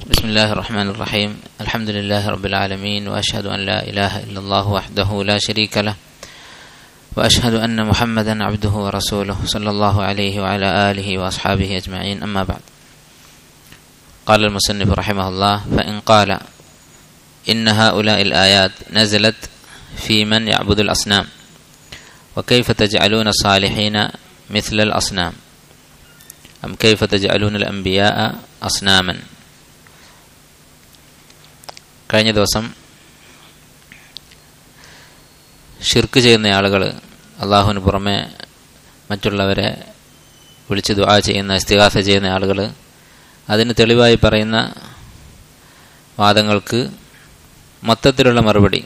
بسم الله الرحمن الرحيم الحمد لله رب العالمين واشهد ان لا اله الا الله وحده لا شريك له واشهد ان محمدا عبده ورسوله صلى الله عليه وعلى اله واصحابه اجمعين اما بعد قال المصنف رحمه الله فان قال ان هؤلاء الايات نزلت في من يعبد الاصنام وكيف تجعلون الصالحين مثل الاصنام ام كيف تجعلون الانبياء اصناما കഴിഞ്ഞ ദിവസം ഷിർക്ക് ചെയ്യുന്ന ആളുകൾ അള്ളാഹുവിന് പുറമെ മറ്റുള്ളവരെ വിളിച്ച് ദുആ ചെയ്യുന്ന ഇസ്തിഹാസ ചെയ്യുന്ന ആളുകൾ അതിന് തെളിവായി പറയുന്ന വാദങ്ങൾക്ക് മൊത്തത്തിലുള്ള മറുപടി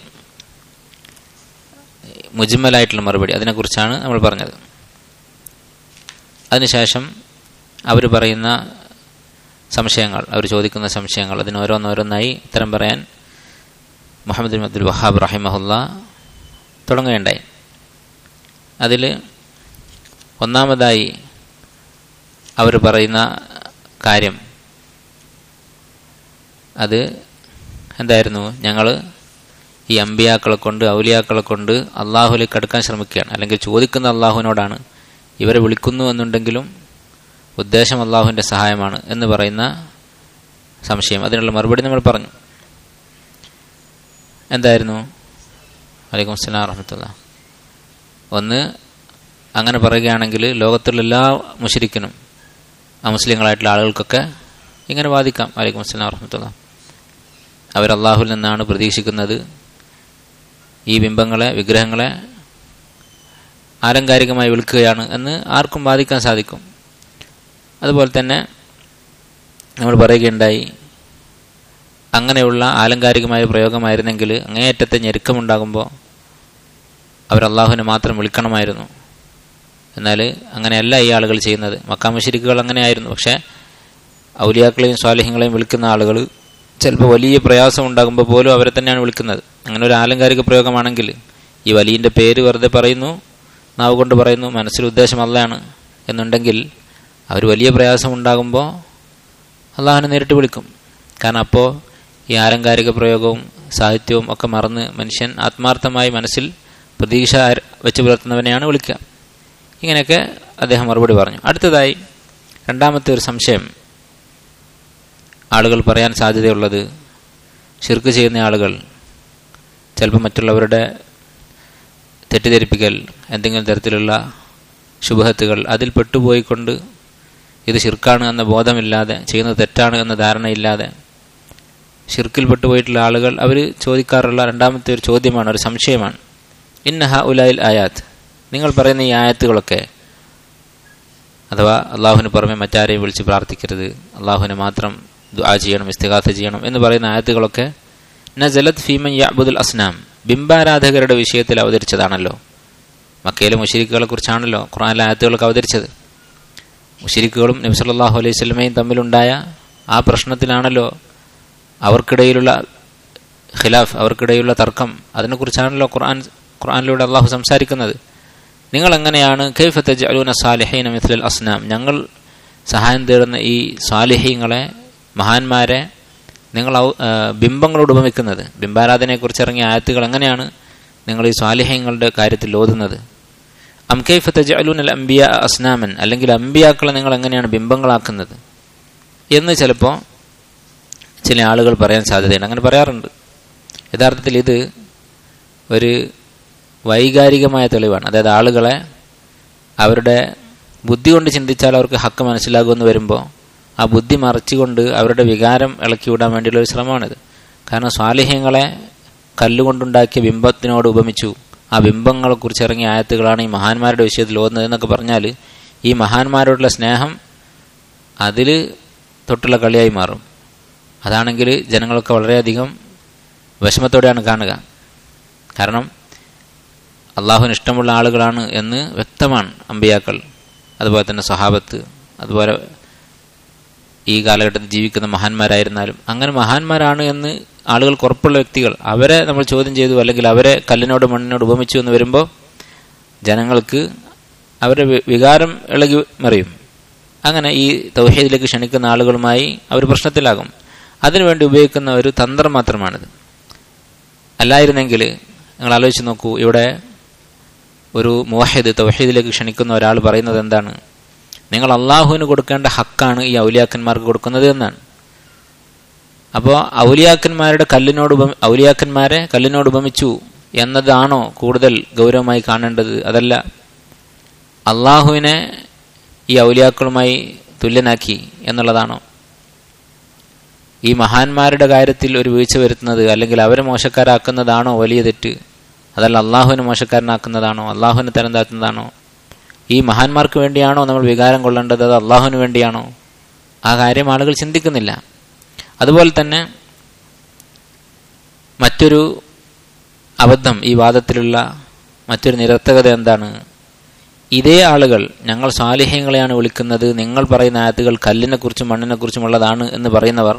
മുജിമ്മലായിട്ടുള്ള മറുപടി അതിനെക്കുറിച്ചാണ് നമ്മൾ പറഞ്ഞത് അതിനുശേഷം അവർ പറയുന്ന സംശയങ്ങൾ അവർ ചോദിക്കുന്ന സംശയങ്ങൾ അതിന് ഓരോന്നോരോന്നായി ഉത്തരം പറയാൻ മുഹമ്മദ് ബിൻ അബ്ദുൽ വഹാബ് റഹിമഹുല്ല തുടങ്ങുകയുണ്ടായി അതിൽ ഒന്നാമതായി അവർ പറയുന്ന കാര്യം അത് എന്തായിരുന്നു ഞങ്ങൾ ഈ അമ്പിയാക്കളെ കൊണ്ട് ഔലിയാക്കളെ കൊണ്ട് അള്ളാഹുലേക്ക് അടുക്കാൻ ശ്രമിക്കുകയാണ് അല്ലെങ്കിൽ ചോദിക്കുന്ന അള്ളാഹുവിനോടാണ് ഇവരെ വിളിക്കുന്നു എന്നുണ്ടെങ്കിലും ഉദ്ദേശം അള്ളാഹുവിൻ്റെ സഹായമാണ് എന്ന് പറയുന്ന സംശയം അതിനുള്ള മറുപടി നമ്മൾ പറഞ്ഞു എന്തായിരുന്നു വലൈക്കും അസ്സലാം വറഹമത്തുള്ള ഒന്ന് അങ്ങനെ പറയുകയാണെങ്കിൽ ലോകത്തുള്ള എല്ലാ മുഷരിക്കിനും അമുസ്ലിങ്ങളായിട്ടുള്ള ആളുകൾക്കൊക്കെ ഇങ്ങനെ വാദിക്കാം വലൈക്കും അസ്സലാം വറഹമത്തുള്ള അവർ അള്ളാഹുൽ നിന്നാണ് പ്രതീക്ഷിക്കുന്നത് ഈ ബിംബങ്ങളെ വിഗ്രഹങ്ങളെ ആലങ്കാരികമായി വിളിക്കുകയാണ് എന്ന് ആർക്കും വാദിക്കാൻ സാധിക്കും അതുപോലെ തന്നെ നമ്മൾ പറയുകയുണ്ടായി അങ്ങനെയുള്ള ആലങ്കാരികമായ പ്രയോഗമായിരുന്നെങ്കിൽ അങ്ങേയറ്റത്തെ ഞെരുക്കമുണ്ടാകുമ്പോൾ അവർ അള്ളാഹുവിനെ മാത്രം വിളിക്കണമായിരുന്നു എന്നാൽ അങ്ങനെയല്ല ഈ ആളുകൾ ചെയ്യുന്നത് മക്കാമശരിക്കുകൾ അങ്ങനെയായിരുന്നു പക്ഷേ ഔലിയാക്കളെയും സ്വാലിഹ്യങ്ങളെയും വിളിക്കുന്ന ആളുകൾ ചിലപ്പോൾ വലിയ പ്രയാസം ഉണ്ടാകുമ്പോൾ പോലും അവരെ തന്നെയാണ് വിളിക്കുന്നത് അങ്ങനെ ഒരു ആലങ്കാരിക പ്രയോഗമാണെങ്കിൽ ഈ വലിയൻ്റെ പേര് വെറുതെ പറയുന്നു നാവ് കൊണ്ട് പറയുന്നു മനസ്സിൽ ഉദ്ദേശം അല്ലയാണ് എന്നുണ്ടെങ്കിൽ അവർ വലിയ പ്രയാസം ഉണ്ടാകുമ്പോൾ അള്ളാഹുനെ നേരിട്ട് വിളിക്കും കാരണം അപ്പോൾ ഈ ആലങ്കാരിക പ്രയോഗവും സാഹിത്യവും ഒക്കെ മറന്ന് മനുഷ്യൻ ആത്മാർത്ഥമായി മനസ്സിൽ പ്രതീക്ഷ വെച്ച് പുലർത്തുന്നവനെയാണ് വിളിക്കുക ഇങ്ങനെയൊക്കെ അദ്ദേഹം മറുപടി പറഞ്ഞു അടുത്തതായി രണ്ടാമത്തെ ഒരു സംശയം ആളുകൾ പറയാൻ സാധ്യതയുള്ളത് ഷിർക്ക് ചെയ്യുന്ന ആളുകൾ ചിലപ്പോൾ മറ്റുള്ളവരുടെ തെറ്റിദ്ധരിപ്പിക്കൽ എന്തെങ്കിലും തരത്തിലുള്ള ശുഭഹത്തുകൾ അതിൽ പെട്ടുപോയിക്കൊണ്ട് ഇത് ഷിർക്കാണ് എന്ന ബോധമില്ലാതെ ചെയ്യുന്നത് തെറ്റാണ് എന്ന ധാരണയില്ലാതെ ഷിർക്കിൽ പെട്ടുപോയിട്ടുള്ള ആളുകൾ അവർ ചോദിക്കാറുള്ള രണ്ടാമത്തെ ഒരു ചോദ്യമാണ് ഒരു സംശയമാണ് ഇന്നഹ ഉലായിൽ ആയാത്ത് നിങ്ങൾ പറയുന്ന ഈ ആയത്തുകളൊക്കെ അഥവാ അള്ളാഹുവിന് പുറമെ മറ്റാരെയും വിളിച്ച് പ്രാർത്ഥിക്കരുത് അള്ളാഹുവിനെ മാത്രം ദുആ ചെയ്യണം ഇസ്തിഹാസ ചെയ്യണം എന്ന് പറയുന്ന ആയത്തുകളൊക്കെ നസലത് ഫീമൻ യാബുദുൽ അസ്നാം ബിംബാരാധകരുടെ വിഷയത്തിൽ അവതരിച്ചതാണല്ലോ മക്കയിലെ മുഷരിക്കുകളെ കുറിച്ചാണല്ലോ ഖുറാനിലെ ആയത്തുകളൊക്കെ അവതരിച്ചത് മുഷരിക്കുകളും നബി സല്ലല്ലാഹു അലൈഹി സ്വലമയും തമ്മിലുണ്ടായ ആ പ്രശ്നത്തിലാണല്ലോ അവർക്കിടയിലുള്ള ഖിലാഫ് അവർക്കിടയിലുള്ള തർക്കം അതിനെക്കുറിച്ചാണല്ലോ ഖുർആൻ ഖുർആനിലൂടെ അള്ളാഹു സംസാരിക്കുന്നത് നിങ്ങൾ എങ്ങനെയാണ് കൈഫ് തജഅലൂന സാലിഹീന മിഥ്ലൽ അസ്നാം ഞങ്ങൾ സഹായം തേടുന്ന ഈ സാലിഹീങ്ങളെ മഹാന്മാരെ നിങ്ങൾ ബിംബങ്ങളോട് ഉപമിക്കുന്നത് ബിംബാരാധനയെക്കുറിച്ച് ഇറങ്ങിയ ആയത്തുകൾ എങ്ങനെയാണ് നിങ്ങൾ ഈ സ്വാലിഹ്യങ്ങളുടെ കാര്യത്തിൽ ഓതുന്നത് അം കൈഫ് തജഅലൂൻ അൽ അംബിയ അസ്നാമൻ അല്ലെങ്കിൽ അമ്പിയാക്കളെ നിങ്ങൾ എങ്ങനെയാണ് ബിംബങ്ങളാക്കുന്നത് എന്ന് ചിലപ്പോൾ ചില ആളുകൾ പറയാൻ സാധ്യതയുണ്ട് അങ്ങനെ പറയാറുണ്ട് യഥാർത്ഥത്തിൽ ഇത് ഒരു വൈകാരികമായ തെളിവാണ് അതായത് ആളുകളെ അവരുടെ ബുദ്ധി കൊണ്ട് ചിന്തിച്ചാൽ അവർക്ക് ഹക്ക് മനസ്സിലാകുമെന്ന് വരുമ്പോൾ ആ ബുദ്ധി മറച്ചുകൊണ്ട് അവരുടെ വികാരം ഇളക്കി വിടാൻ വേണ്ടിയുള്ള ഒരു ശ്രമമാണിത് കാരണം സ്വാലിഹ്യങ്ങളെ കല്ലുകൊണ്ടുണ്ടാക്കിയ ബിംബത്തിനോട് ഉപമിച്ചു ആ ബിംബങ്ങളെക്കുറിച്ച് ഇറങ്ങിയ ആയത്തുകളാണ് ഈ മഹാന്മാരുടെ വിഷയത്തിൽ ഓതുന്നത് എന്നൊക്കെ പറഞ്ഞാൽ ഈ മഹാന്മാരോടുള്ള സ്നേഹം അതിൽ തൊട്ടുള്ള കളിയായി മാറും അതാണെങ്കിൽ ജനങ്ങളൊക്കെ വളരെയധികം വിഷമത്തോടെയാണ് കാണുക കാരണം അള്ളാഹുവിന് ഇഷ്ടമുള്ള ആളുകളാണ് എന്ന് വ്യക്തമാണ് അമ്പിയാക്കൾ അതുപോലെ തന്നെ സ്വഹാബത്ത് അതുപോലെ ഈ കാലഘട്ടത്തിൽ ജീവിക്കുന്ന മഹാന്മാരായിരുന്നാലും അങ്ങനെ മഹാന്മാരാണ് എന്ന് ആളുകൾക്ക് ഉറപ്പുള്ള വ്യക്തികൾ അവരെ നമ്മൾ ചോദ്യം ചെയ്തു അല്ലെങ്കിൽ അവരെ കല്ലിനോട് മണ്ണിനോട് ഉപമിച്ചു എന്ന് വരുമ്പോൾ ജനങ്ങൾക്ക് അവരുടെ വികാരം ഇളകി മറിയും അങ്ങനെ ഈ തൗഹീദിലേക്ക് ക്ഷണിക്കുന്ന ആളുകളുമായി അവർ പ്രശ്നത്തിലാകും അതിനുവേണ്ടി ഉപയോഗിക്കുന്ന ഒരു തന്ത്രം മാത്രമാണിത് അല്ലായിരുന്നെങ്കിൽ നിങ്ങൾ ആലോചിച്ച് നോക്കൂ ഇവിടെ ഒരു മുവഹിദ് തൗഹീദിലേക്ക് ക്ഷണിക്കുന്ന ഒരാൾ പറയുന്നത് എന്താണ് നിങ്ങൾ അള്ളാഹുവിന് കൊടുക്കേണ്ട ഹക്കാണ് ഈ ഔലിയാക്കന്മാർക്ക് കൊടുക്കുന്നത് എന്നാണ് അപ്പോൾ ഔലിയാക്കന്മാരുടെ കല്ലിനോട് ഉപമി ഔലിയാക്കന്മാരെ കല്ലിനോട് ഉപമിച്ചു എന്നതാണോ കൂടുതൽ ഗൗരവമായി കാണേണ്ടത് അതല്ല അള്ളാഹുവിനെ ഈ ഔലിയാക്കളുമായി തുല്യനാക്കി എന്നുള്ളതാണോ ഈ മഹാന്മാരുടെ കാര്യത്തിൽ ഒരു വീഴ്ച വരുത്തുന്നത് അല്ലെങ്കിൽ അവരെ മോശക്കാരാക്കുന്നതാണോ വലിയ തെറ്റ് അതല്ല അള്ളാഹുവിനെ മോശക്കാരനാക്കുന്നതാണോ അള്ളാഹുവിനെ തരം താഴ്ത്തുന്നതാണോ ഈ മഹാന്മാർക്ക് വേണ്ടിയാണോ നമ്മൾ വികാരം കൊള്ളേണ്ടത് അത് അള്ളാഹുവിന് വേണ്ടിയാണോ ആ കാര്യം ആളുകൾ ചിന്തിക്കുന്നില്ല അതുപോലെ തന്നെ മറ്റൊരു അബദ്ധം ഈ വാദത്തിലുള്ള മറ്റൊരു നിരർത്ഥകത എന്താണ് ഇതേ ആളുകൾ ഞങ്ങൾ സ്വാലിഹ്യങ്ങളെയാണ് വിളിക്കുന്നത് നിങ്ങൾ പറയുന്ന ആയത്തുകൾ കല്ലിനെക്കുറിച്ചും മണ്ണിനെക്കുറിച്ചുമുള്ളതാണ് എന്ന് പറയുന്നവർ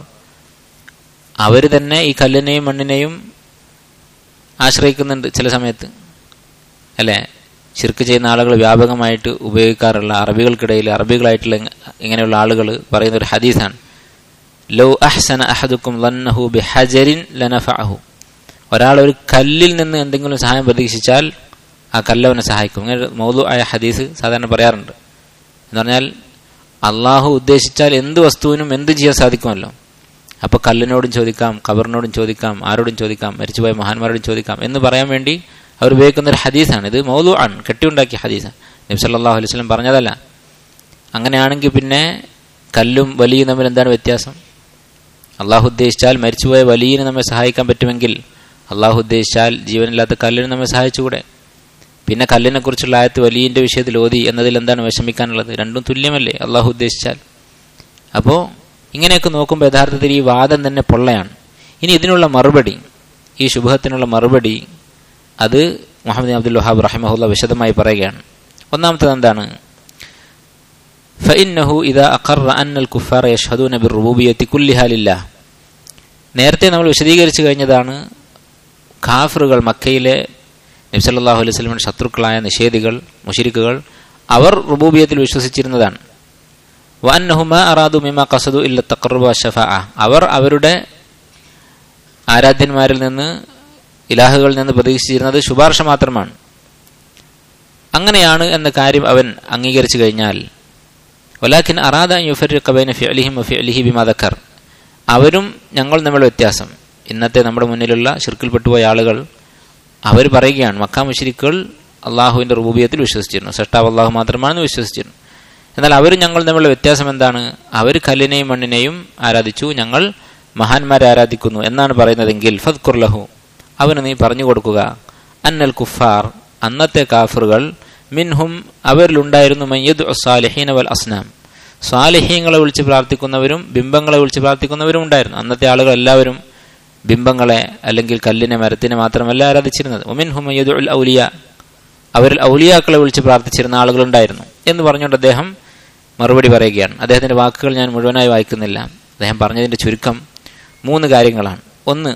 അവർ തന്നെ ഈ കല്ലിനെയും മണ്ണിനെയും ആശ്രയിക്കുന്നുണ്ട് ചില സമയത്ത് അല്ലേ ശിർക്ക് ചെയ്യുന്ന ആളുകൾ വ്യാപകമായിട്ട് ഉപയോഗിക്കാറുള്ള അറബികൾക്കിടയിൽ അറബികളായിട്ടുള്ള ഇങ്ങനെയുള്ള ആളുകൾ പറയുന്ന ഒരു ഹദീസാണ് ലൗ അഹ്സന അഹദുക്കും ലന്നഹു ബിഹജരിൻ ലനഫഅഹു ഒരാൾ ഒരു കല്ലിൽ നിന്ന് എന്തെങ്കിലും സഹായം പ്രതീക്ഷിച്ചാൽ ആ കല്ലവനെ സഹായിക്കും ഇങ്ങനെ മൗലു ആയ ഹദീസ് സാധാരണ പറയാറുണ്ട് എന്ന് പറഞ്ഞാൽ അള്ളാഹു ഉദ്ദേശിച്ചാൽ എന്ത് വസ്തുവിനും എന്ത് ചെയ്യാൻ സാധിക്കുമല്ലോ അപ്പോൾ കല്ലിനോടും ചോദിക്കാം കബറിനോടും ചോദിക്കാം ആരോടും ചോദിക്കാം മരിച്ചുപോയ മഹാന്മാരോടും ചോദിക്കാം എന്ന് പറയാൻ വേണ്ടി അവർ ഉപയോഗിക്കുന്ന ഒരു ഹദീസാണ് ഇത് മൗലു ആണ് കെട്ടിയുണ്ടാക്കിയ ഹദീസാണ് നബി സല്ലാഹു അലൈഹി സ്വലം പറഞ്ഞതല്ല അങ്ങനെയാണെങ്കിൽ പിന്നെ കല്ലും വലിയും തമ്മിൽ എന്താണ് വ്യത്യാസം അള്ളാഹു ഉദ്ദേശിച്ചാൽ മരിച്ചുപോയ വലിയന് നമ്മെ സഹായിക്കാൻ പറ്റുമെങ്കിൽ അള്ളാഹു ഉദ്ദേശിച്ചാൽ ജീവനില്ലാത്ത കല്ലിന് നമ്മെ സഹായിച്ചുകൂടെ പിന്നെ കല്ലിനെ കുറിച്ചുള്ള ആയത്ത് വലിയന്റെ വിഷയത്തിൽ ഓതി എന്നതിൽ എന്താണ് വിഷമിക്കാനുള്ളത് രണ്ടും തുല്യമല്ലേ അള്ളാഹു ഉദ്ദേശിച്ചാൽ അപ്പോൾ ഇങ്ങനെയൊക്കെ നോക്കുമ്പോൾ യഥാർത്ഥത്തിൽ ഈ വാദം തന്നെ പൊള്ളയാണ് ഇനി ഇതിനുള്ള മറുപടി ഈ ശുഭത്തിനുള്ള മറുപടി അത് മുഹമ്മദ് അബ്ദുൽ വഹാബ് റഹിമഹുല്ല വിശദമായി പറയുകയാണ് ഒന്നാമത്തത് എന്താണ് ഫഇന്നഹു ഇദാ അഖറ അന്നൽ കുഫാർ യഷ്ഹദൂന ബിർറുബൂബിയത്തി കുല്ലിഹാ ലില്ലാഹ് നേരത്തെ നമ്മൾ വിശദീകരിച്ചു കഴിഞ്ഞതാണ് ഖാഫറുകൾ മക്കയിലെ നബ്സല്ലാഹു അലൈഹി സ്വലമിന്റെ ശത്രുക്കളായ നിഷേധികൾ മുഷിരിക്കുകൾ അവർ റുബൂബിയത്തിൽ വിശ്വസിച്ചിരുന്നതാണ് വന്നഹുമ അറാദു മിമ കസദു ഇല്ല തക്കറുബ ഷഫ അവർ അവരുടെ ആരാധ്യന്മാരിൽ നിന്ന് ഇലാഹുകളിൽ നിന്ന് പ്രതീക്ഷിച്ചിരുന്നത് ശുപാർശ മാത്രമാണ് അങ്ങനെയാണ് എന്ന കാര്യം അവൻ അംഗീകരിച്ചു കഴിഞ്ഞാൽ വലാഖിൻ അറാദ യുഫർ കബൈന ഫിഅലിഹിം ഫിഅലിഹി ബിമാദക്കർ അവരും ഞങ്ങൾ തമ്മിലുള്ള വ്യത്യാസം ഇന്നത്തെ നമ്മുടെ മുന്നിലുള്ള ഷിർക്കിൽപ്പെട്ടുപോയ ആളുകൾ അവർ പറയുകയാണ് മക്കാ മുഷരിക്കുകൾ അള്ളാഹുവിൻ്റെ റുബൂബിയത്തിൽ വിശ്വസിച്ചിരുന്നു സഷ്ടാവ് അള്ളാഹു മാത്രമാണെന്ന് വിശ്വസിച്ചിരുന്നു എന്നാൽ അവർ ഞങ്ങൾ തമ്മിലുള്ള വ്യത്യാസം എന്താണ് അവർ കല്ലിനെയും മണ്ണിനെയും ആരാധിച്ചു ഞങ്ങൾ മഹാന്മാരെ ആരാധിക്കുന്നു എന്നാണ് പറയുന്നതെങ്കിൽ ഫദ്ഖുർ ലഹു അവന് നീ പറഞ്ഞു കൊടുക്കുക അന്നൽ കുഫാർ അന്നത്തെ കാഫറുകൾ മിൻഹും അവരിലുണ്ടായിരുന്നു മയ്യദ് സാലിഹീന വൽ അസ്നാം സ്വാലിഹീങ്ങളെ വിളിച്ച് പ്രാർത്ഥിക്കുന്നവരും ബിംബങ്ങളെ വിളിച്ച് പ്രാർത്ഥിക്കുന്നവരും ഉണ്ടായിരുന്നു അന്നത്തെ ആളുകൾ എല്ലാവരും ബിംബങ്ങളെ അല്ലെങ്കിൽ കല്ലിനെ മരത്തിനെ മാത്രമല്ല ആരാധിച്ചിരുന്നത് ഒമിൻ ഹുമയ്യദ് ഉൽ ഔലിയ അവരിൽ ഔലിയാക്കളെ വിളിച്ച് പ്രാർത്ഥിച്ചിരുന്ന ആളുകളുണ്ടായിരുന്നു എന്ന് പറഞ്ഞുകൊണ്ട് അദ്ദേഹം മറുപടി പറയുകയാണ് അദ്ദേഹത്തിന്റെ വാക്കുകൾ ഞാൻ മുഴുവനായി വായിക്കുന്നില്ല അദ്ദേഹം പറഞ്ഞതിന്റെ ചുരുക്കം മൂന്ന് കാര്യങ്ങളാണ് ഒന്ന്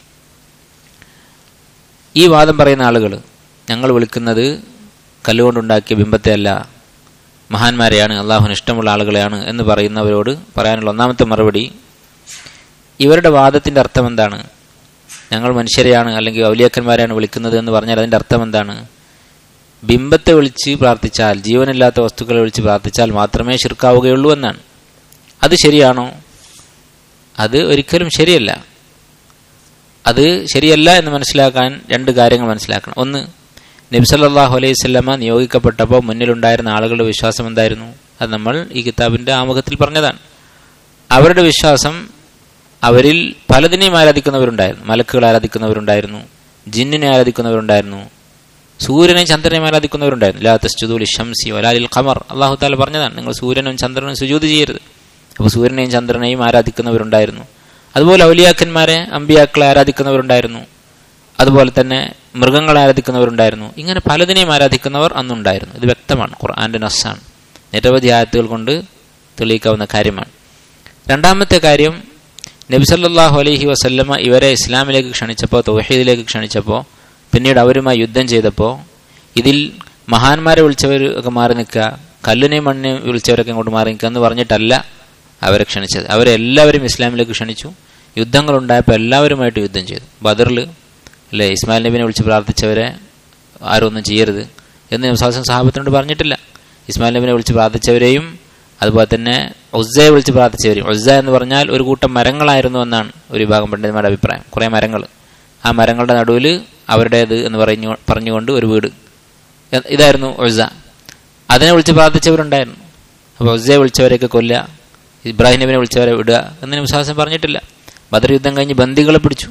ഈ വാദം പറയുന്ന ആളുകൾ ഞങ്ങൾ വിളിക്കുന്നത് കല്ലുകൊണ്ടുണ്ടാക്കിയ ബിംബത്തെ അല്ല മഹാന്മാരെയാണ് അള്ളാഹുന് ഇഷ്ടമുള്ള ആളുകളെയാണ് എന്ന് പറയുന്നവരോട് പറയാനുള്ള ഒന്നാമത്തെ മറുപടി ഇവരുടെ വാദത്തിന്റെ അർത്ഥം എന്താണ് ഞങ്ങൾ മനുഷ്യരെയാണ് അല്ലെങ്കിൽ ഔലിയാക്കന്മാരെയാണ് വിളിക്കുന്നത് എന്ന് പറഞ്ഞാൽ അതിന്റെ അർത്ഥം എന്താണ് ബിംബത്തെ വിളിച്ച് പ്രാർത്ഥിച്ചാൽ ജീവനില്ലാത്ത വസ്തുക്കളെ വിളിച്ച് പ്രാർത്ഥിച്ചാൽ മാത്രമേ ശിർക്കാവുകയുള്ളൂ എന്നാണ് അത് ശരിയാണോ അത് ഒരിക്കലും ശരിയല്ല അത് ശരിയല്ല എന്ന് മനസ്സിലാക്കാൻ രണ്ട് കാര്യങ്ങൾ മനസ്സിലാക്കണം ഒന്ന് നബ്സല്ലാഹു അലൈഹി സ്വല്ലമ നിയോഗിക്കപ്പെട്ടപ്പോൾ മുന്നിലുണ്ടായിരുന്ന ആളുകളുടെ വിശ്വാസം എന്തായിരുന്നു അത് നമ്മൾ ഈ കിതാബിന്റെ ആമുഖത്തിൽ പറഞ്ഞതാണ് അവരുടെ വിശ്വാസം അവരിൽ പലതിനെയും ആരാധിക്കുന്നവരുണ്ടായിരുന്നു മലക്കുകൾ ആരാധിക്കുന്നവരുണ്ടായിരുന്നു ജിന്നിനെ ആരാധിക്കുന്നവരുണ്ടായിരുന്നു സൂര്യനെയും ചന്ദ്രനെയും ആരാധിക്കുന്നവരുണ്ടായിരുന്നു ലാ തസ്ജുദുൽ ഷംസി വലാലിൽ ഖമർ അള്ളാഹു താല പറഞ്ഞതാണ് നിങ്ങൾ സൂര്യനും ചന്ദ്രനും സുജൂത് ചെയ്യരുത് അപ്പോൾ സൂര്യനെയും ചന്ദ്രനെയും ആരാധിക്കുന്നവരുണ്ടായിരുന്നു അതുപോലെ ഔലിയാക്കന്മാരെ അമ്പിയാക്കളെ ആരാധിക്കുന്നവരുണ്ടായിരുന്നു അതുപോലെ തന്നെ മൃഗങ്ങളെ ആരാധിക്കുന്നവരുണ്ടായിരുന്നു ഇങ്ങനെ പലതിനെയും ആരാധിക്കുന്നവർ അന്നുണ്ടായിരുന്നു ഇത് വ്യക്തമാണ് ഖുർആാന്റെ നസ്സാണ് നിരവധി ആയത്തുകൾ കൊണ്ട് തെളിയിക്കാവുന്ന കാര്യമാണ് രണ്ടാമത്തെ കാര്യം നബിസല്ലാഹു അലൈഹി വസല്ലമ ഇവരെ ഇസ്ലാമിലേക്ക് ക്ഷണിച്ചപ്പോൾ തൗഹീദിലേക്ക് ക്ഷണിച്ചപ്പോൾ പിന്നീട് അവരുമായി യുദ്ധം ചെയ്തപ്പോൾ ഇതിൽ മഹാന്മാരെ വിളിച്ചവർ ഒക്കെ മാറി നിൽക്കുക കല്ലിനെയും മണ്ണിനെയും വിളിച്ചവരൊക്കെ ഇങ്ങോട്ട് മാറി നിൽക്കുക എന്ന് പറഞ്ഞിട്ടല്ല അവരെ ക്ഷണിച്ചത് അവരെല്ലാവരും ഇസ്ലാമിലേക്ക് ക്ഷണിച്ചു യുദ്ധങ്ങളുണ്ടായപ്പോൾ എല്ലാവരുമായിട്ട് യുദ്ധം ചെയ്തു ബദറിൽ അല്ലേ ഇസ്മായിൽ നബിനെ വിളിച്ച് പ്രാർത്ഥിച്ചവരെ ആരും ഒന്നും ചെയ്യരുത് എന്ന് വിശ്വാസം സഹാബത്തിനോട് പറഞ്ഞിട്ടില്ല ഇസ്മായിൽ നബിനെ വിളിച്ച് പ്രാർത്ഥിച്ചവരെയും അതുപോലെ തന്നെ ഒസ്സയെ വിളിച്ച് പ്രാർത്ഥിച്ചവരെയും ഒസ്സ എന്ന് പറഞ്ഞാൽ ഒരു കൂട്ടം മരങ്ങളായിരുന്നു എന്നാണ് ഒരു വിഭാഗം പണ്ഡിതന്മാരുടെ അഭിപ്രായം കുറേ മരങ്ങൾ ആ മരങ്ങളുടെ നടുവിൽ അവരുടേത് എന്ന് പറഞ്ഞു പറഞ്ഞുകൊണ്ട് ഒരു വീട് ഇതായിരുന്നു ഒസ്സ അതിനെ വിളിച്ച് പ്രാർത്ഥിച്ചവരുണ്ടായിരുന്നു അപ്പോൾ ഒസ്സയെ വിളിച്ചവരെയൊക്കെ കൊല്ലുക ഇബ്രാഹിം നബിനെ വിളിച്ചവരെ വിടുക എന്നതിന് വിശ്വാസം പറഞ്ഞിട്ടില്ല ബദർ യുദ്ധം കഴിഞ്ഞ് ബന്ദികളെ പിടിച്ചു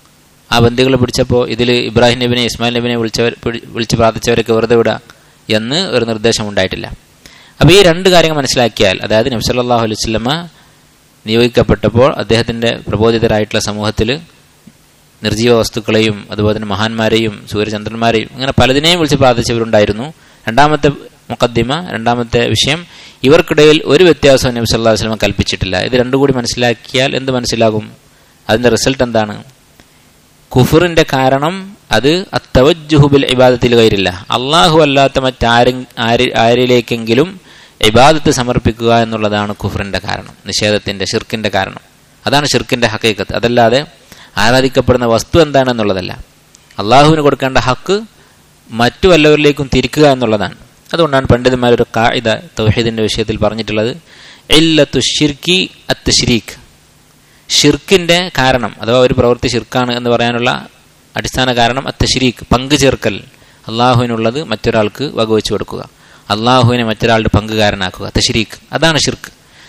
ആ ബന്ദികളെ പിടിച്ചപ്പോൾ ഇതിൽ ഇബ്രാഹിം നബിനെ ഇസ്മായിൽ നബിനെ വിളിച്ചവർ വിളിച്ച് പ്രാർത്ഥിച്ചവരൊക്കെ വെറുതെ വിടുക എന്ന് ഒരു നിർദ്ദേശം ഉണ്ടായിട്ടില്ല അപ്പോൾ ഈ രണ്ട് കാര്യങ്ങൾ മനസ്സിലാക്കിയാൽ അതായത് നബി സല്ലല്ലാഹു അലൈഹി വസല്ലമ നിയോഗിക്കപ്പെട്ടപ്പോൾ അദ്ദേഹത്തിൻ്റെ പ്രബോധിതരായിട്ടുള്ള സമൂഹത്തിൽ നിർജീവ വസ്തുക്കളെയും അതുപോലെ തന്നെ മഹാന്മാരെയും സൂര്യചന്ദ്രന്മാരെയും അങ്ങനെ പലതിനെയും വിളിച്ച് പ്രാർത്ഥിച്ചവരുണ്ടായിരുന്നു രണ്ടാമത്തെ മുഖദ്ദിമ രണ്ടാമത്തെ വിഷയം ഇവർക്കിടയിൽ ഒരു വ്യത്യാസവും നബി സല്ലല്ലാഹു അലൈഹി വസല്ലമ കൽപ്പിച്ചിട്ടില്ല ഇത് രണ്ടും കൂടി മനസ്സിലാക്കിയാൽ എന്ത് മനസ്സിലാകും അതിൻ്റെ റിസൾട്ട് എന്താണ് കുഫറിന്റെ കാരണം അത് അത്തവജുഹുബിൽ ഇബാദത്തിൽ കയറില്ല അള്ളാഹു അല്ലാത്ത മറ്റാരും ആര് ആരിലേക്കെങ്കിലും ഇബാദത്ത് സമർപ്പിക്കുക എന്നുള്ളതാണ് കുഫറിന്റെ കാരണം നിഷേധത്തിന്റെ ഷിർക്കിന്റെ കാരണം അതാണ് ഷിർക്കിന്റെ ഹക്കീക്കത്ത് അതല്ലാതെ ആരാധിക്കപ്പെടുന്ന വസ്തു എന്താണെന്നുള്ളതല്ല അള്ളാഹുവിന് കൊടുക്കേണ്ട ഹക്ക് മറ്റു വല്ലവരിലേക്കും തിരിക്കുക എന്നുള്ളതാണ് അതുകൊണ്ടാണ് പണ്ഡിതന്മാർ ഒരു കായിത തൗഹീദിന്റെ വിഷയത്തിൽ പറഞ്ഞിട്ടുള്ളത് ഇല്ലത്തു ഷിർക്കി അത്ത് ഷിരീഖ് ഷിർക്കിന്റെ കാരണം അഥവാ ഒരു പ്രവൃത്തി ഷിർക്കാണ് എന്ന് പറയാനുള്ള അടിസ്ഥാന കാരണം അത്തശ്രീക്ക് പങ്കു ചേർക്കൽ അള്ളാഹുവിനുള്ളത് മറ്റൊരാൾക്ക് വകവെച്ചു കൊടുക്കുക അള്ളാഹുവിനെ മറ്റൊരാളുടെ പങ്കുകാരനാക്കുക തഷരീഖ് അതാണ് ഷിർക്ക്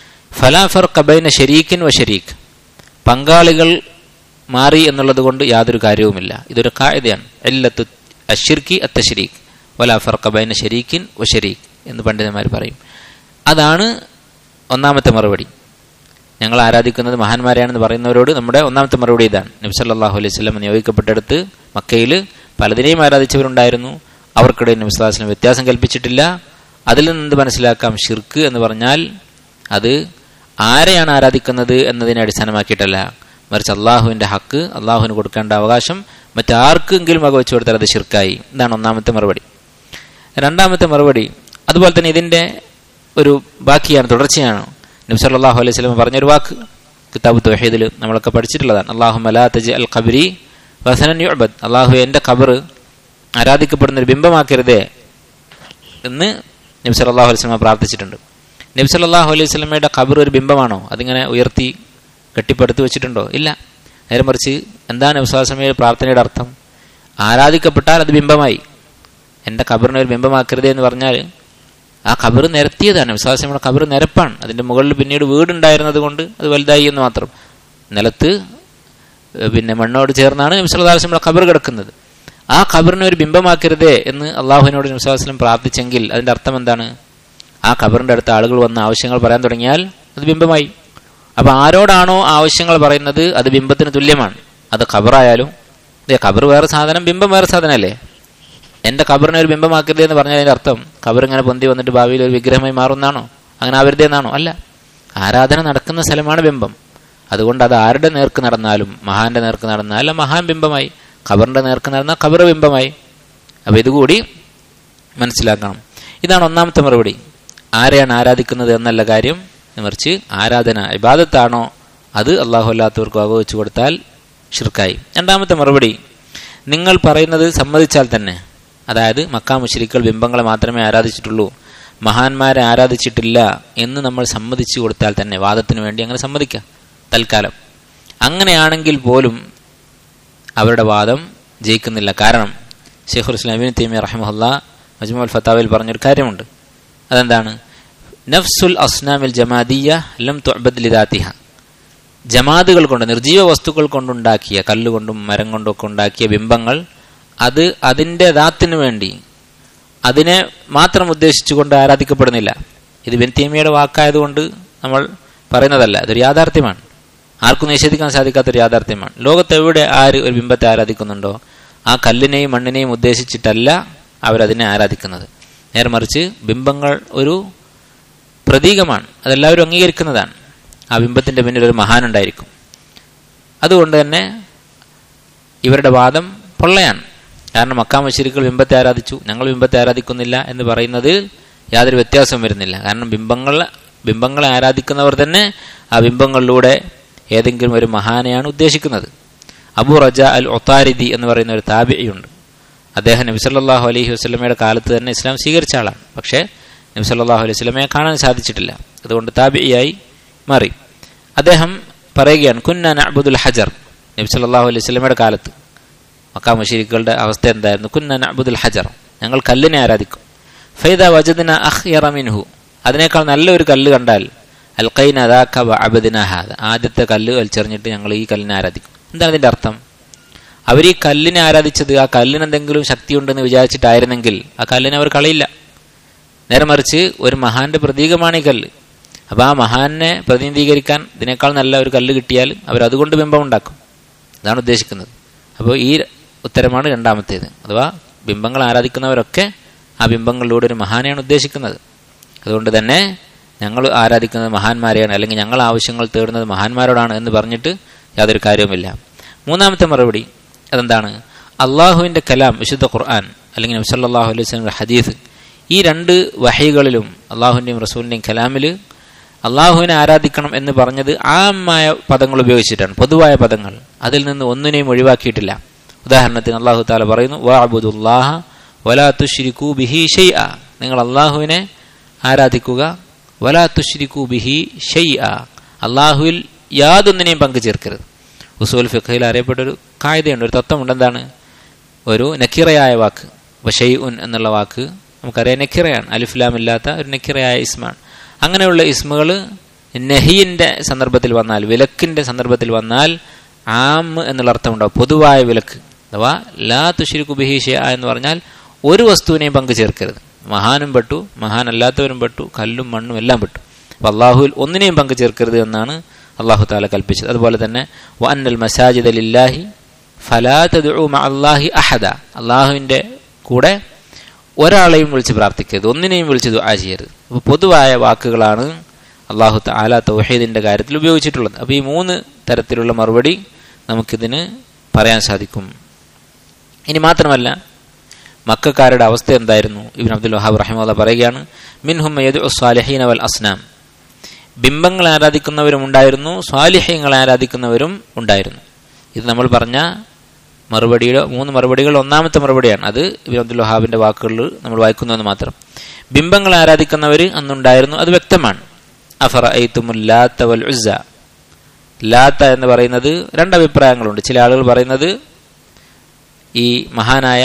ഫലാഫർ കബൈന ഷരീഖിൻ വ ഷരീഖ് പങ്കാളികൾ മാറി എന്നുള്ളത് കൊണ്ട് യാതൊരു കാര്യവുമില്ല ഇതൊരു കായതയാണ് എല്ലത്ത് അഷിർക്കി അത്തശ്രീഖ് വലാഫർ കബൈന ഷരീഖിൻ വ ഷരീഖ് എന്ന് പണ്ഡിതന്മാർ പറയും അതാണ് ഒന്നാമത്തെ മറുപടി ഞങ്ങൾ ആരാധിക്കുന്നത് മഹാന്മാരെയാണെന്ന് പറയുന്നവരോട് നമ്മുടെ ഒന്നാമത്തെ മറുപടി ഇതാണ് നബ്സല്ലാഹു അലൈഹി സ്വലം നിയോഗിക്കപ്പെട്ടെടുത്ത് മക്കയിൽ പലതിനെയും ആരാധിച്ചവരുണ്ടായിരുന്നു അവർക്കിടയിൽ നബ്സ്ലാസ്ലം വ്യത്യാസം കൽപ്പിച്ചിട്ടില്ല അതിൽ നിന്ന് മനസ്സിലാക്കാം ഷിർക്ക് എന്ന് പറഞ്ഞാൽ അത് ആരെയാണ് ആരാധിക്കുന്നത് എന്നതിനെ അടിസ്ഥാനമാക്കിയിട്ടല്ല മറിച്ച് അള്ളാഹുവിൻ്റെ ഹക്ക് അള്ളാഹുവിന് കൊടുക്കേണ്ട അവകാശം മറ്റാർക്കെങ്കിലും വകവെച്ചു കൊടുത്താൽ അത് ഷിർക്കായി ഇതാണ് ഒന്നാമത്തെ മറുപടി രണ്ടാമത്തെ മറുപടി അതുപോലെ തന്നെ ഇതിൻ്റെ ഒരു ബാക്കിയാണ് തുടർച്ചയാണ് നബി സല്ലല്ലാഹു അലൈഹി വസല്ലം പറഞ്ഞൊരു വാക്ക് കിതാബ് തൗഹീദിൽ നമ്മളൊക്കെ പഠിച്ചിട്ടുള്ളതാണ് അള്ളാഹു മലാ തജ് അൽ ഖബരി വസനൻ യുഅബദ് അള്ളാഹു എൻ്റെ ഖബർ ആരാധിക്കപ്പെടുന്ന ഒരു ബിംബമാക്കരുതേ എന്ന് നബി സല്ലല്ലാഹു അലൈഹി വസല്ലം പ്രാർത്ഥിച്ചിട്ടുണ്ട് നബി സല്ലല്ലാഹു അലൈഹി വസല്ലമയുടെ ഖബർ ഒരു ബിംബമാണോ അതിങ്ങനെ ഉയർത്തി കെട്ടിപ്പടുത്ത് വെച്ചിട്ടുണ്ടോ ഇല്ല നേരെ മറിച്ച് എന്താണ് വിശ്വാസമയുടെ പ്രാർത്ഥനയുടെ അർത്ഥം ആരാധിക്കപ്പെട്ടാൽ അത് ബിംബമായി എൻ്റെ ഖബറിനെ ഒരു ബിംബമാക്കരുതേ എന്ന് പറഞ്ഞാൽ ആ ഖബർ നിരത്തിയതാണ് വിശ്വാസങ്ങളുടെ ഖബർ നിരപ്പാണ് അതിൻ്റെ മുകളിൽ പിന്നീട് വീടുണ്ടായിരുന്നത് കൊണ്ട് അത് വലുതായി എന്ന് മാത്രം നിലത്ത് പിന്നെ മണ്ണോട് ചേർന്നാണ് നബ്സുല്ലാസ്ലമിയുടെ ഖബർ കിടക്കുന്നത് ആ ഖബറിനെ ഒരു ബിംബമാക്കരുതേ എന്ന് അള്ളാഹുവിനോട് നബ്സുല്ലാസ്ലം പ്രാർത്ഥിച്ചെങ്കിൽ അതിൻ്റെ അർത്ഥം എന്താണ് ആ ഖബറിൻ്റെ അടുത്ത് ആളുകൾ വന്ന ആവശ്യങ്ങൾ പറയാൻ തുടങ്ങിയാൽ അത് ബിംബമായി അപ്പോൾ ആരോടാണോ ആവശ്യങ്ങൾ പറയുന്നത് അത് ബിംബത്തിന് തുല്യമാണ് അത് ഖബറായാലും ഇതേ ഖബർ വേറെ സാധനം ബിംബം വേറെ സാധനമല്ലേ എൻ്റെ ഖബറിനെ ഒരു ബിംബമാക്കരുത് എന്ന് പറഞ്ഞാൽ അതിൻ്റെ അർത്ഥം ഖബർ ഇങ്ങനെ പൊന്തി വന്നിട്ട് ഭാവിയിൽ ഒരു വിഗ്രഹമായി മാറുന്നാണോ അങ്ങനെ ആവരുത് എന്നാണോ അല്ല ആരാധന നടക്കുന്ന സ്ഥലമാണ് ബിംബം അതുകൊണ്ട് അത് ആരുടെ നേർക്ക് നടന്നാലും മഹാന്റെ നേർക്ക് നടന്നാൽ മഹാൻ ബിംബമായി ഖബറിന്റെ നേർക്ക് നടന്നാൽ ഖബർ ബിംബമായി അപ്പോൾ ഇതുകൂടി മനസ്സിലാക്കണം ഇതാണ് ഒന്നാമത്തെ മറുപടി ആരെയാണ് ആരാധിക്കുന്നത് എന്നല്ല കാര്യം മറിച്ച് ആരാധന ഇബാദത്താണോ അത് അള്ളാഹു അല്ലാത്തവർക്ക് വകവെച്ചു കൊടുത്താൽ ഷിർക്കായി രണ്ടാമത്തെ മറുപടി നിങ്ങൾ പറയുന്നത് സമ്മതിച്ചാൽ തന്നെ അതായത് മക്കാ മുശ്രിക്കൾ ബിംബങ്ങളെ മാത്രമേ ആരാധിച്ചിട്ടുള്ളൂ മഹാന്മാരെ ആരാധിച്ചിട്ടില്ല എന്ന് നമ്മൾ സമ്മതിച്ചു കൊടുത്താൽ തന്നെ വാദത്തിന് വേണ്ടി അങ്ങനെ സമ്മതിക്കാം തൽക്കാലം അങ്ങനെയാണെങ്കിൽ പോലും അവരുടെ വാദം ജയിക്കുന്നില്ല കാരണം ഷെയ്ഖുൽ ഇസ്ലാമിൻ തീമി റഹമുല്ല മജ്മുൽ ഫത്താവിൽ പറഞ്ഞൊരു കാര്യമുണ്ട് അതെന്താണ് നഫ്സുൽ അസ്നാമിൽ ജമാദിയ ലം തുഅബദ് ലിദാത്തിഹ ജമാദുകൾ കൊണ്ട് നിർജീവ വസ്തുക്കൾ കൊണ്ടുണ്ടാക്കിയ കല്ലുകൊണ്ടും മരം കൊണ്ടും ഒക്കെ ഉണ്ടാക്കിയ ബിംബങ്ങൾ അത് അതിൻ്റെ ദാത്തിന് വേണ്ടി അതിനെ മാത്രം ഉദ്ദേശിച്ചുകൊണ്ട് ആരാധിക്കപ്പെടുന്നില്ല ഇത് ബെൻതീമിയുടെ വാക്കായതുകൊണ്ട് നമ്മൾ പറയുന്നതല്ല ഇതൊരു യാഥാർത്ഥ്യമാണ് ആർക്കും നിഷേധിക്കാൻ സാധിക്കാത്തൊരു യാഥാർത്ഥ്യമാണ് ലോകത്തെവിടെ ആര് ഒരു ബിംബത്തെ ആരാധിക്കുന്നുണ്ടോ ആ കല്ലിനെയും മണ്ണിനെയും ഉദ്ദേശിച്ചിട്ടല്ല അവരതിനെ ആരാധിക്കുന്നത് നേരെ മറിച്ച് ബിംബങ്ങൾ ഒരു പ്രതീകമാണ് അതെല്ലാവരും അംഗീകരിക്കുന്നതാണ് ആ ബിംബത്തിൻ്റെ പിന്നിൽ ഒരു മഹാനുണ്ടായിരിക്കും അതുകൊണ്ട് തന്നെ ഇവരുടെ വാദം പൊള്ളയാണ് കാരണം മക്കാ മശരികൾ ബിംബത്തെ ആരാധിച്ചു ഞങ്ങൾ ബിംബത്തെ ആരാധിക്കുന്നില്ല എന്ന് പറയുന്നതിൽ യാതൊരു വ്യത്യാസവും വരുന്നില്ല കാരണം ബിംബങ്ങൾ ബിംബങ്ങളെ ആരാധിക്കുന്നവർ തന്നെ ആ ബിംബങ്ങളിലൂടെ ഏതെങ്കിലും ഒരു മഹാനെയാണ് ഉദ്ദേശിക്കുന്നത് അബു റജ അൽ ഒത്താരിദി എന്ന് പറയുന്ന ഒരു താബിയുണ്ട് അദ്ദേഹം നബി സല്ലല്ലാഹു അലൈഹി വസ്ലമയുടെ കാലത്ത് തന്നെ ഇസ്ലാം സ്വീകരിച്ച ആളാണ് പക്ഷേ നബി സല്ലല്ലാഹു അലൈഹി വസ്ലമയെ കാണാൻ സാധിച്ചിട്ടില്ല അതുകൊണ്ട് താബിയായി മാറി അദ്ദേഹം പറയുകയാണ് കുന്ന നഅബുദുൽ ഹജർ നബി സല്ലല്ലാഹു അലൈഹി വസ്ലമയുടെ കാലത്ത് മക്കാ മുഷരിക്കുകളുടെ അവസ്ഥ എന്തായിരുന്നു കുന്ന നഅബുദുൽ ഹജർ ഞങ്ങൾ കല്ലിനെ ആരാധിക്കും ഫൈദ വജദിന അഖ്യറ മിൻഹു അതിനേക്കാൾ നല്ലൊരു കല്ല് കണ്ടാൽ അൽഖൈന അദാക്ക അബദിന ഹാദ ആദ്യത്തെ കല്ല് വലിച്ചെറിഞ്ഞിട്ട് ഞങ്ങൾ ഈ കല്ലിനെ ആരാധിക്കും എന്താണ് ഇതിന്റെ അർത്ഥം അവർ ഈ കല്ലിനെ ആരാധിച്ചത് ആ കല്ലിന് എന്തെങ്കിലും ശക്തിയുണ്ടെന്ന് വിചാരിച്ചിട്ടായിരുന്നെങ്കിൽ ആ കല്ലിനെ അവർ കളയില്ല നേരെ മറിച്ച് ഒരു മഹാന്റെ പ്രതീകമാണ് ഈ കല്ല് അപ്പോൾ ആ മഹാനെ പ്രതിനിധീകരിക്കാൻ ഇതിനേക്കാൾ നല്ല ഒരു കല്ല് കിട്ടിയാൽ അവർ അതുകൊണ്ട് ബിംബം ഉണ്ടാക്കും അതാണ് ഉദ്ദേശിക്കുന്നത് അപ്പോൾ ഈ ഉത്തരമാണ് രണ്ടാമത്തേത് അഥവാ ബിംബങ്ങൾ ആരാധിക്കുന്നവരൊക്കെ ആ ബിംബങ്ങളിലൂടെ ഒരു മഹാനെയാണ് ഉദ്ദേശിക്കുന്നത് അതുകൊണ്ട് തന്നെ ഞങ്ങൾ ആരാധിക്കുന്നത് മഹാന്മാരെയാണ് അല്ലെങ്കിൽ ഞങ്ങൾ ആവശ്യങ്ങൾ തേടുന്നത് മഹാന്മാരോടാണ് എന്ന് പറഞ്ഞിട്ട് യാതൊരു കാര്യവുമില്ല മൂന്നാമത്തെ മറുപടി അതെന്താണ് അള്ളാഹുവിൻ്റെ കലാം വിശുദ്ധ ഖുർആൻ അല്ലെങ്കിൽ നബ്സല്ലാഹു അലൈഹി സ്വലമിൻ്റെ ഹദീസ് ഈ രണ്ട് വഹൈകളിലും അള്ളാഹുവിൻ്റെയും റസൂലിൻ്റെയും കലാമിൽ അള്ളാഹുവിനെ ആരാധിക്കണം എന്ന് പറഞ്ഞത് ആമായ പദങ്ങൾ ഉപയോഗിച്ചിട്ടാണ് പൊതുവായ പദങ്ങൾ അതിൽ നിന്ന് ഒന്നിനെയും ഒഴിവാക്കിയിട്ടില്ല ഉദാഹരണത്തിന് അള്ളാഹു താല പറയുന്നു വാബുദുല്ലാഹ വലാ തുഷ്രിക്കു ബിഹി ഷെയ് നിങ്ങൾ അള്ളാഹുവിനെ ആരാധിക്കുക വലാ തുഷ്രിക്കു ബിഹി ഷെയ് അള്ളാഹുവിൽ യാതൊന്നിനെയും പങ്കു ചേർക്കരുത് ഉസൂൽ ഫിഖയിൽ അറിയപ്പെട്ട ഒരു കായതയുണ്ട് ഒരു തത്വമുണ്ട് എന്താണ് ഒരു നക്കിറയായ വാക്ക് അപ്പോൾ ഷെയ് ഉൻ എന്നുള്ള വാക്ക് നമുക്കറിയാം നക്കിറയാണ് അലിഫ്ലാമില്ലാത്ത ഒരു നക്കിറയായ ഇസ്മാണ് അങ്ങനെയുള്ള ഇസ്മുകൾ നെഹിയിൻ്റെ സന്ദർഭത്തിൽ വന്നാൽ വിലക്കിൻ്റെ സന്ദർഭത്തിൽ വന്നാൽ ആം എന്നുള്ള അർത്ഥമുണ്ടാവും പൊതുവായ വിലക്ക് അഥവാ ലാ തുഷിരിക്കു ബിഹീഷ എന്ന് പറഞ്ഞാൽ ഒരു വസ്തുവിനെയും പങ്കു ചേർക്കരുത് മഹാനും പെട്ടു മഹാനല്ലാത്തവരും പെട്ടു കല്ലും മണ്ണും എല്ലാം പെട്ടു അപ്പോൾ അള്ളാഹുവിൽ ഒന്നിനെയും പങ്കു ചേർക്കരുത് എന്നാണ് അള്ളാഹു താല കൽപ്പിച്ചത് അതുപോലെ തന്നെ വന്നൽ മസാജിദ് അലില്ലാഹി ഫലാത്തത് അള്ളാഹി അഹദ അള്ളാഹുവിൻ്റെ കൂടെ ഒരാളെയും വിളിച്ച് പ്രാർത്ഥിക്കരുത് ഒന്നിനെയും വിളിച്ച് ദുആ ചെയ്യരുത് അപ്പോൾ പൊതുവായ വാക്കുകളാണ് അള്ളാഹു താല തൗഹീദിൻ്റെ കാര്യത്തിൽ ഉപയോഗിച്ചിട്ടുള്ളത് അപ്പോൾ ഈ മൂന്ന് തരത്തിലുള്ള മറുപടി നമുക്കിതിന് പറയാൻ സാധിക്കും ഇനി മാത്രമല്ല മക്കാരുടെ അവസ്ഥ എന്തായിരുന്നു ഇബിൻ അബ്ദുൽ വഹാബ് റഹിമുള്ള പറയുകയാണ് മിൻഹും സ്വാലിഹീൻ വൽ അസ്നാം ബിംബങ്ങൾ ആരാധിക്കുന്നവരും ഉണ്ടായിരുന്നു സ്വാലിഹ്യങ്ങൾ ആരാധിക്കുന്നവരും ഉണ്ടായിരുന്നു ഇത് നമ്മൾ പറഞ്ഞ മറുപടിയുടെ മൂന്ന് മറുപടികൾ ഒന്നാമത്തെ മറുപടിയാണ് അത് ഇബിൻ അബ്ദുൽ വഹാബിന്റെ വാക്കുകളിൽ നമ്മൾ വായിക്കുന്നുവെന്ന് മാത്രം ബിംബങ്ങൾ ആരാധിക്കുന്നവർ അന്നുണ്ടായിരുന്നു അത് വ്യക്തമാണ് അഫറ ലാത്ത വൽ ഉസ്സ ലാത്ത എന്ന് പറയുന്നത് രണ്ട് അഭിപ്രായങ്ങളുണ്ട് ചില ആളുകൾ പറയുന്നത് ഈ മഹാനായ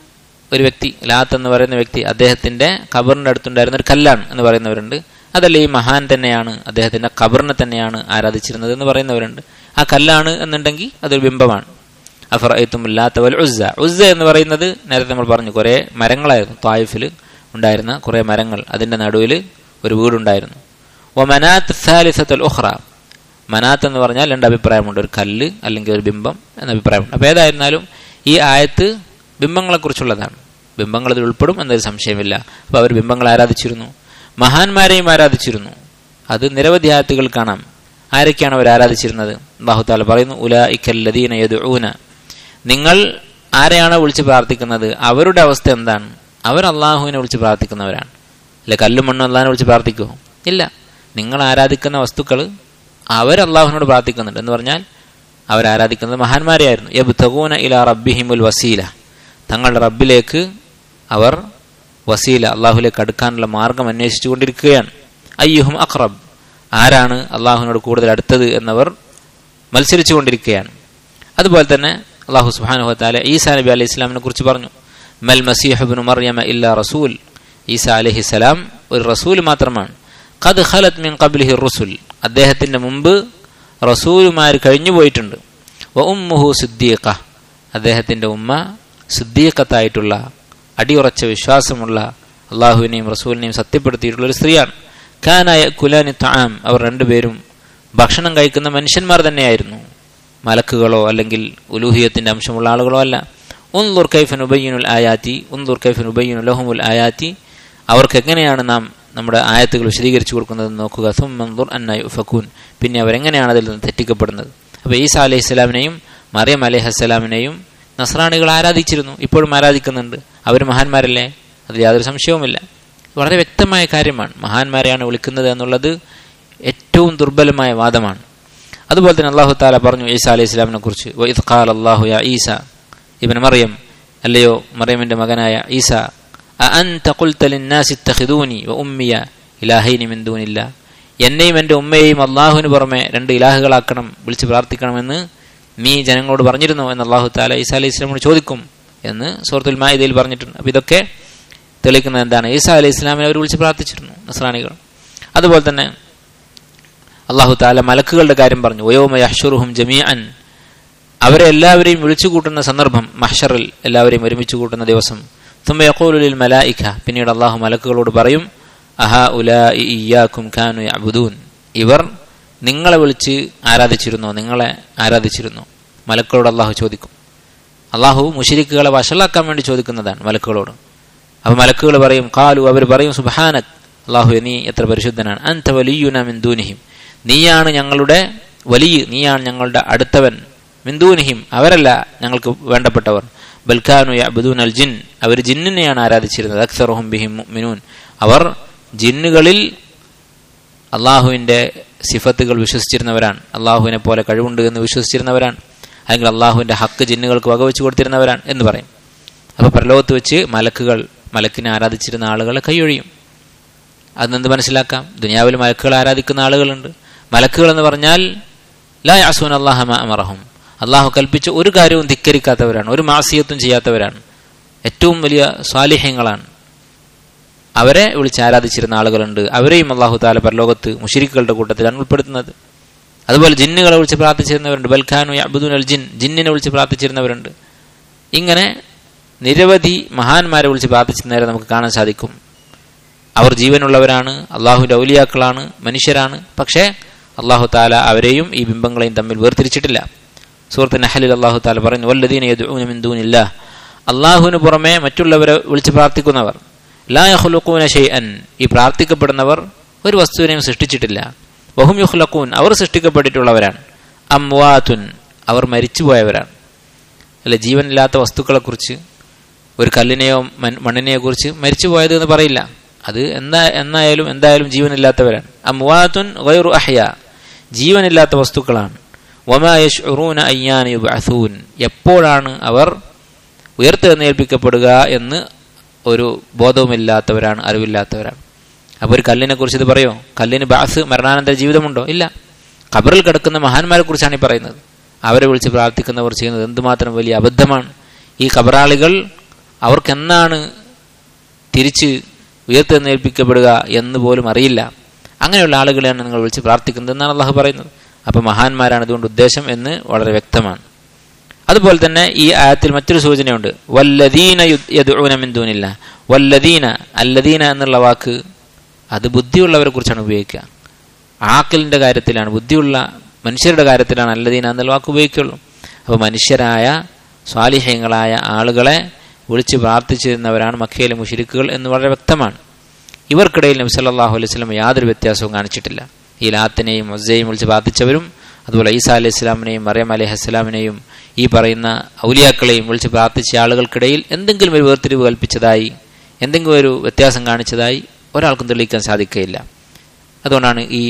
ഒരു വ്യക്തി ലാത്ത് എന്ന് പറയുന്ന വ്യക്തി അദ്ദേഹത്തിന്റെ ഖബറിന്റെ അടുത്തുണ്ടായിരുന്ന ഒരു കല്ലാണ് എന്ന് പറയുന്നവരുണ്ട് അതല്ല ഈ മഹാൻ തന്നെയാണ് അദ്ദേഹത്തിന്റെ ഖബറിനെ തന്നെയാണ് ആരാധിച്ചിരുന്നത് എന്ന് പറയുന്നവരുണ്ട് ആ കല്ലാണ് എന്നുണ്ടെങ്കിൽ അതൊരു ബിംബമാണ് അഫറത്തുമില്ലാത്ത വൽ ഉസ്സ ഉസ്സ എന്ന് പറയുന്നത് നേരത്തെ നമ്മൾ പറഞ്ഞു കുറേ മരങ്ങളായിരുന്നു തായിഫിൽ ഉണ്ടായിരുന്ന കുറേ മരങ്ങൾ അതിന്റെ നടുവിൽ ഒരു വീടുണ്ടായിരുന്നു ഒ മനാത്ത് സാലിസത്തുൽ ഉഹ്റ മനാത്ത് എന്ന് പറഞ്ഞാൽ രണ്ട് അഭിപ്രായമുണ്ട് ഒരു കല്ല് അല്ലെങ്കിൽ ഒരു ബിംബം എന്ന അഭിപ്രായമുണ്ട് അപ്പോൾ ഏതായിരുന്നാലും ഈ ആയത്ത് ബിംബങ്ങളെക്കുറിച്ചുള്ളതാണ് ബിംബങ്ങൾ ഇതിൽ ഉൾപ്പെടും എന്നൊരു സംശയമില്ല അപ്പോൾ അവർ ബിംബങ്ങൾ ആരാധിച്ചിരുന്നു മഹാന്മാരെയും ആരാധിച്ചിരുന്നു അത് നിരവധി ആയത്തുകൾ കാണാം ആരൊക്കെയാണ് അവർ ആരാധിച്ചിരുന്നത് ബാഹുത്താല പറയുന്നു ഉല ഇക്കല്ലദീന യദൂന നിങ്ങൾ ആരെയാണോ വിളിച്ച് പ്രാർത്ഥിക്കുന്നത് അവരുടെ അവസ്ഥ എന്താണ് അവർ അള്ളാഹുവിനെ വിളിച്ച് പ്രാർത്ഥിക്കുന്നവരാണ് അല്ലെ കല്ലും മണ്ണും അള്ളാഹിനെ വിളിച്ച് പ്രാർത്ഥിക്കുമോ ഇല്ല നിങ്ങൾ ആരാധിക്കുന്ന വസ്തുക്കൾ അവർ അള്ളാഹുവിനോട് പ്രാർത്ഥിക്കുന്നുണ്ട് എന്ന് പറഞ്ഞാൽ അവർ ആരാധിക്കുന്നത് മഹാന്മാരെയായിരുന്നു യബ്തഗൂന ഇല റബ്ബിഹിമുൽ വസീല തങ്ങളുടെ റബ്ബിലേക്ക് അവർ വസീല അള്ളാഹുലേക്ക് അടുക്കാനുള്ള മാർഗം അന്വേഷിച്ചു കൊണ്ടിരിക്കുകയാണ് അയ്യുഹും അഖ്റബ് ആരാണ് അള്ളാഹുവിനോട് കൂടുതൽ അടുത്തത് എന്നവർ മത്സരിച്ചു കൊണ്ടിരിക്കുകയാണ് അതുപോലെ തന്നെ അള്ളാഹു സുബാനുഹത്താല ഈസാ നബി അലൈഹി ഇസ്ലാമിനെ കുറിച്ച് പറഞ്ഞു മൽ മസീഹബിന് മറിയമ ഇല്ല റസൂൽ ഈസാ അലഹി സ്വലാം ഒരു റസൂൽ മാത്രമാണ് ഖദ് ഖലത് മിൻ ഖബ്ലിഹി റുസുൽ അദ്ദേഹത്തിന്റെ മുമ്പ് റസൂലുമാർ കഴിഞ്ഞു പോയിട്ടുണ്ട് വ ഉമ്മുഹു സിദ്ദീഖ അദ്ദേഹത്തിന്റെ ഉമ്മ സിദ്ദീഖത്തായിട്ടുള്ള അടിയുറച്ച വിശ്വാസമുള്ള അള്ളാഹുവിനെയും റസൂലിനെയും സത്യപ്പെടുത്തിയിട്ടുള്ള ഒരു സ്ത്രീയാണ് ഖാനായ കുലാനി താം അവർ രണ്ടുപേരും ഭക്ഷണം കഴിക്കുന്ന മനുഷ്യന്മാർ തന്നെയായിരുന്നു മലക്കുകളോ അല്ലെങ്കിൽ ഉലൂഹിയത്തിന്റെ അംശമുള്ള ആളുകളോ അല്ല ഉൻദുർ കൈഫൻ ഉബയ്യനുൽ ആയാത്തി ഉൻദുർ കൈഫൻ ഉബയ്യനു ലഹുമുൽ ആയാത്തി അവർക്ക് എങ്ങനെയാണ് നാം നമ്മുടെ ആയത്തുകൾ വിശദീകരിച്ചു കൊടുക്കുന്നത് നോക്കുക സുമന്ദുർ അന്നായി ഫക്കൂൻ പിന്നെ അവരെങ്ങനെയാണ് അതിൽ നിന്ന് തെറ്റിക്കപ്പെടുന്നത് അപ്പോൾ ഈസാ അലൈഹി സ്വലാമിനെയും മറിയം അലൈഹി അസ്സലാമിനെയും നസ്രാണികൾ ആരാധിച്ചിരുന്നു ഇപ്പോഴും ആരാധിക്കുന്നുണ്ട് അവർ മഹാന്മാരല്ലേ അതിൽ യാതൊരു സംശയവുമില്ല വളരെ വ്യക്തമായ കാര്യമാണ് മഹാന്മാരെയാണ് വിളിക്കുന്നത് എന്നുള്ളത് ഏറ്റവും ദുർബലമായ വാദമാണ് അതുപോലെ തന്നെ അള്ളാഹു താല പറഞ്ഞു ഈസ അലൈഹി ഇസ്ലാമിനെ കുറിച്ച് വഇദ് ഖാല അല്ലാഹു യാ ഈസ ഇബ്നു മറിയം അല്ലയോ മറിയമിന്റെ മകനായ ഈസ അഅൻത ഖുൽത ലിന്നാസി ഇത്തഖിദൂനി വഉമ്മിയ ഇലാഹൈനി മിൻ ദൂനില്ല എന്നെയും എൻ്റെ ഉമ്മയെയും അള്ളാഹുവിന് പുറമെ രണ്ട് ഇലാഹുകളാക്കണം വിളിച്ച് പ്രാർത്ഥിക്കണമെന്ന് നീ ജനങ്ങളോട് പറഞ്ഞിരുന്നു എന്ന് അള്ളാഹു താല ഈസ അലൈഹി ഇസ്ലാമിനോട് ചോദിക്കും എന്ന് സൂറത്തുൽ മായിദയിൽ പറഞ്ഞിട്ടുണ്ട് അപ്പോൾ ഇതൊക്കെ തെളിയിക്കുന്നത് എന്താണ് ഈസ അലൈഹി ഇസ്ലാമിനെ അവർ വിളിച്ച് പ്രാർത്ഥിച്ചിരുന്നു നസ്രാണികൾ അതുപോലെ തന്നെ അള്ളാഹു താല മലക്കുകളുടെ കാര്യം പറഞ്ഞു ഒയോമ യഹ്ഷുറുഹും ജമീഅൻ അവരെ എല്ലാവരെയും വിളിച്ചു കൂട്ടുന്ന സന്ദർഭം മഹ്ഷറിൽ എല്ലാവരെയും ഒരുമിച്ച് കൂട്ടുന്ന ദിവസം തുമ്പ യഖൂലുലിൽ മലായിഖ പിന്നീട് അള്ളാഹു മലക്കുകളോട് പറയും അഹാ ഉലാ ഇയ്യാക്കും ഖാനു യഅബുദൂൻ ഇവർ നിങ്ങളെ വിളിച്ച് ആരാധിച്ചിരുന്നോ നിങ്ങളെ ആരാധിച്ചിരുന്നോ മലക്കുകളോട് അള്ളാഹു ചോദിക്കും അള്ളാഹു മുഷിരിക്കുകളെ വഷളാക്കാൻ വേണ്ടി ചോദിക്കുന്നതാണ് മലക്കുകളോട് അപ്പൊ മലക്കുകൾ പറയും കാലു അവർ പറയും സുബഹാനക് അള്ളാഹു നീ എത്ര പരിശുദ്ധനാണ് അന്ത വലിയുന മിന്ദൂനിഹിം നീയാണ് ഞങ്ങളുടെ വലിയ നീയാണ് ഞങ്ങളുടെ അടുത്തവൻ മിന്ദൂനിഹിം അവരല്ല ഞങ്ങൾക്ക് വേണ്ടപ്പെട്ടവർ ബൽഖാനു യഅബുദൂൻ അൽ ജിൻ അവർ ജിന്നിനെയാണ് ആരാധിച്ചിരുന്നത് അക്സറുഹും ബിഹിം മുഅ്മിനൂൻ അവർ ജിന്നുകളിൽ അള്ളാഹുവിൻ്റെ സിഫത്തുകൾ വിശ്വസിച്ചിരുന്നവരാണ് അള്ളാഹുവിനെ പോലെ കഴിവുണ്ട് എന്ന് വിശ്വസിച്ചിരുന്നവരാണ് അല്ലെങ്കിൽ അള്ളാഹുവിൻ്റെ ഹക്ക് ജിന്നുകൾക്ക് വകവെച്ച് കൊടുത്തിരുന്നവരാണ് എന്ന് പറയും അപ്പോൾ പരലോകത്ത് വെച്ച് മലക്കുകൾ മലക്കിനെ ആരാധിച്ചിരുന്ന ആളുകളെ കൈയൊഴിയും അതിനെന്ത് മനസ്സിലാക്കാം ദുനിയാവിൽ മലക്കുകൾ ആരാധിക്കുന്ന ആളുകളുണ്ട് മലക്കുകൾ എന്ന് പറഞ്ഞാൽ ലാ യാസൂൻ അള്ളാഹമ അമറഹും അള്ളാഹു കൽപ്പിച്ച ഒരു കാര്യവും ധിക്കരിക്കാത്തവരാണ് ഒരു മാസിയത്തും ചെയ്യാത്തവരാണ് ഏറ്റവും വലിയ സ്വാലിഹ്യങ്ങളാണ് അവരെ വിളിച്ച് ആരാധിച്ചിരുന്ന ആളുകളുണ്ട് അവരെയും അള്ളാഹു താല പരലോകത്ത് മുഷിരിക്കുകളുടെ കൂട്ടത്തിലാണ് ഉൾപ്പെടുത്തുന്നത് അതുപോലെ ജിന്നുകളെ വിളിച്ച് പ്രാർത്ഥിച്ചിരുന്നവരുണ്ട് ബൽഖാനു അബ്ദുൽ അൽ ജിൻ ജിന്നിനെ വിളിച്ച് പ്രാർത്ഥിച്ചിരുന്നവരുണ്ട് ഇങ്ങനെ നിരവധി മഹാന്മാരെ വിളിച്ച് പ്രാർത്ഥിച്ചിരുന്നവരെ നമുക്ക് കാണാൻ സാധിക്കും അവർ ജീവനുള്ളവരാണ് അള്ളാഹുവിൻ്റെ ഔലിയാക്കളാണ് മനുഷ്യരാണ് പക്ഷേ അള്ളാഹു താല അവരെയും ഈ ബിംബങ്ങളെയും തമ്മിൽ വേർതിരിച്ചിട്ടില്ല സുഹൃത്ത് നഹലിൽ അള്ളാഹു താല പറഞ്ഞു വല്ലദീന യദൂനില്ല അള്ളാഹുവിന് പുറമെ മറ്റുള്ളവരെ വിളിച്ച് പ്രാർത്ഥിക്കുന്നവർ ലാ യഹ്ലുഖൂന ഷെയ്അൻ ഈ പ്രാർത്ഥിക്കപ്പെടുന്നവർ ഒരു വസ്തുവിനെയും സൃഷ്ടിച്ചിട്ടില്ല വഹും യുഹ്ലഖൂൻ അവർ സൃഷ്ടിക്കപ്പെട്ടിട്ടുള്ളവരാണ് അംവാത്തുൻ അവർ മരിച്ചുപോയവരാണ് അല്ല ജീവനില്ലാത്ത വസ്തുക്കളെക്കുറിച്ച് ഒരു കല്ലിനെയോ മണ്ണിനെയോ കുറിച്ച് മരിച്ചുപോയത് എന്ന് പറയില്ല അത് എന്താ എന്നായാലും എന്തായാലും ജീവനില്ലാത്തവരാണ് അംവാത്തുൻ ഗൈറു അഹ്യ ജീവനില്ലാത്ത വസ്തുക്കളാണ് വമായഷ് അയ്യാൻ യുബഅസൂൻ എപ്പോഴാണ് അവർ ഉയർത്തെഴുന്നേൽപ്പിക്കപ്പെടുക എന്ന് ഒരു ബോധവുമില്ലാത്തവരാണ് അറിവില്ലാത്തവരാണ് അപ്പോൾ ഒരു കല്ലിനെ കുറിച്ച് ഇത് പറയോ കല്ലിന് ബാസ് മരണാനന്തര ജീവിതമുണ്ടോ ഇല്ല ഖബറിൽ കിടക്കുന്ന മഹാന്മാരെ കുറിച്ചാണ് ഈ പറയുന്നത് അവരെ വിളിച്ച് പ്രാർത്ഥിക്കുന്നവർ ചെയ്യുന്നത് എന്തുമാത്രം വലിയ അബദ്ധമാണ് ഈ ഖബറാളികൾ അവർക്കെന്നാണ് തിരിച്ച് ഉയർത്തെഴുന്നേൽപ്പിക്കപ്പെടുക എന്ന് പോലും അറിയില്ല അങ്ങനെയുള്ള ആളുകളെയാണ് നിങ്ങൾ വിളിച്ച് പ്രാർത്ഥിക്കുന്നത് എന്നാണ് അള്ളാഹു പറയുന്നത് അപ്പോൾ മഹാന്മാരാണ് ഇതുകൊണ്ട് ഉദ്ദേശം എന്ന് വളരെ വ്യക്തമാണ് അതുപോലെ തന്നെ ഈ ആയത്തിൽ മറ്റൊരു സൂചനയുണ്ട് വല്ലദീന യദൂനമിന്തൂനില്ല വല്ലദീന അല്ലദീന എന്നുള്ള വാക്ക് അത് ബുദ്ധിയുള്ളവരെ കുറിച്ചാണ് ഉപയോഗിക്കുക ആക്കലിൻ്റെ കാര്യത്തിലാണ് ബുദ്ധിയുള്ള മനുഷ്യരുടെ കാര്യത്തിലാണ് അല്ലദീന എന്നുള്ള വാക്ക് ഉപയോഗിക്കുള്ളൂ അപ്പോൾ മനുഷ്യരായ സ്വാലിഹ്യങ്ങളായ ആളുകളെ വിളിച്ച് പ്രാർത്ഥിച്ചിരുന്നവരാണ് മക്കയിലെ മുഷിരിക്കുകൾ എന്ന് വളരെ വ്യക്തമാണ് ഇവർക്കിടയിൽ നബി സല്ലല്ലാഹു അലൈഹി വസല്ലം യാതൊരു വ്യത്യാസവും കാണിച്ചിട്ടില്ല ഈ ലാത്തിനെയും മൊസയും വിളിച്ച് പ്രാർത്ഥിച്ചവരും അതുപോലെ ഈസാ അലൈഹി ഇസ്ലാമിനെയും മറിയം അലൈഹി അസ്സലാമിനെയും ഈ പറയുന്ന ഔലിയാക്കളെയും വിളിച്ച് പ്രാർത്ഥിച്ച ആളുകൾക്കിടയിൽ എന്തെങ്കിലും ഒരു വേർതിരിവ് കൽപ്പിച്ചതായി എന്തെങ്കിലും ഒരു വ്യത്യാസം കാണിച്ചതായി ഒരാൾക്കും തെളിയിക്കാൻ സാധിക്കുകയില്ല അതുകൊണ്ടാണ് ഈ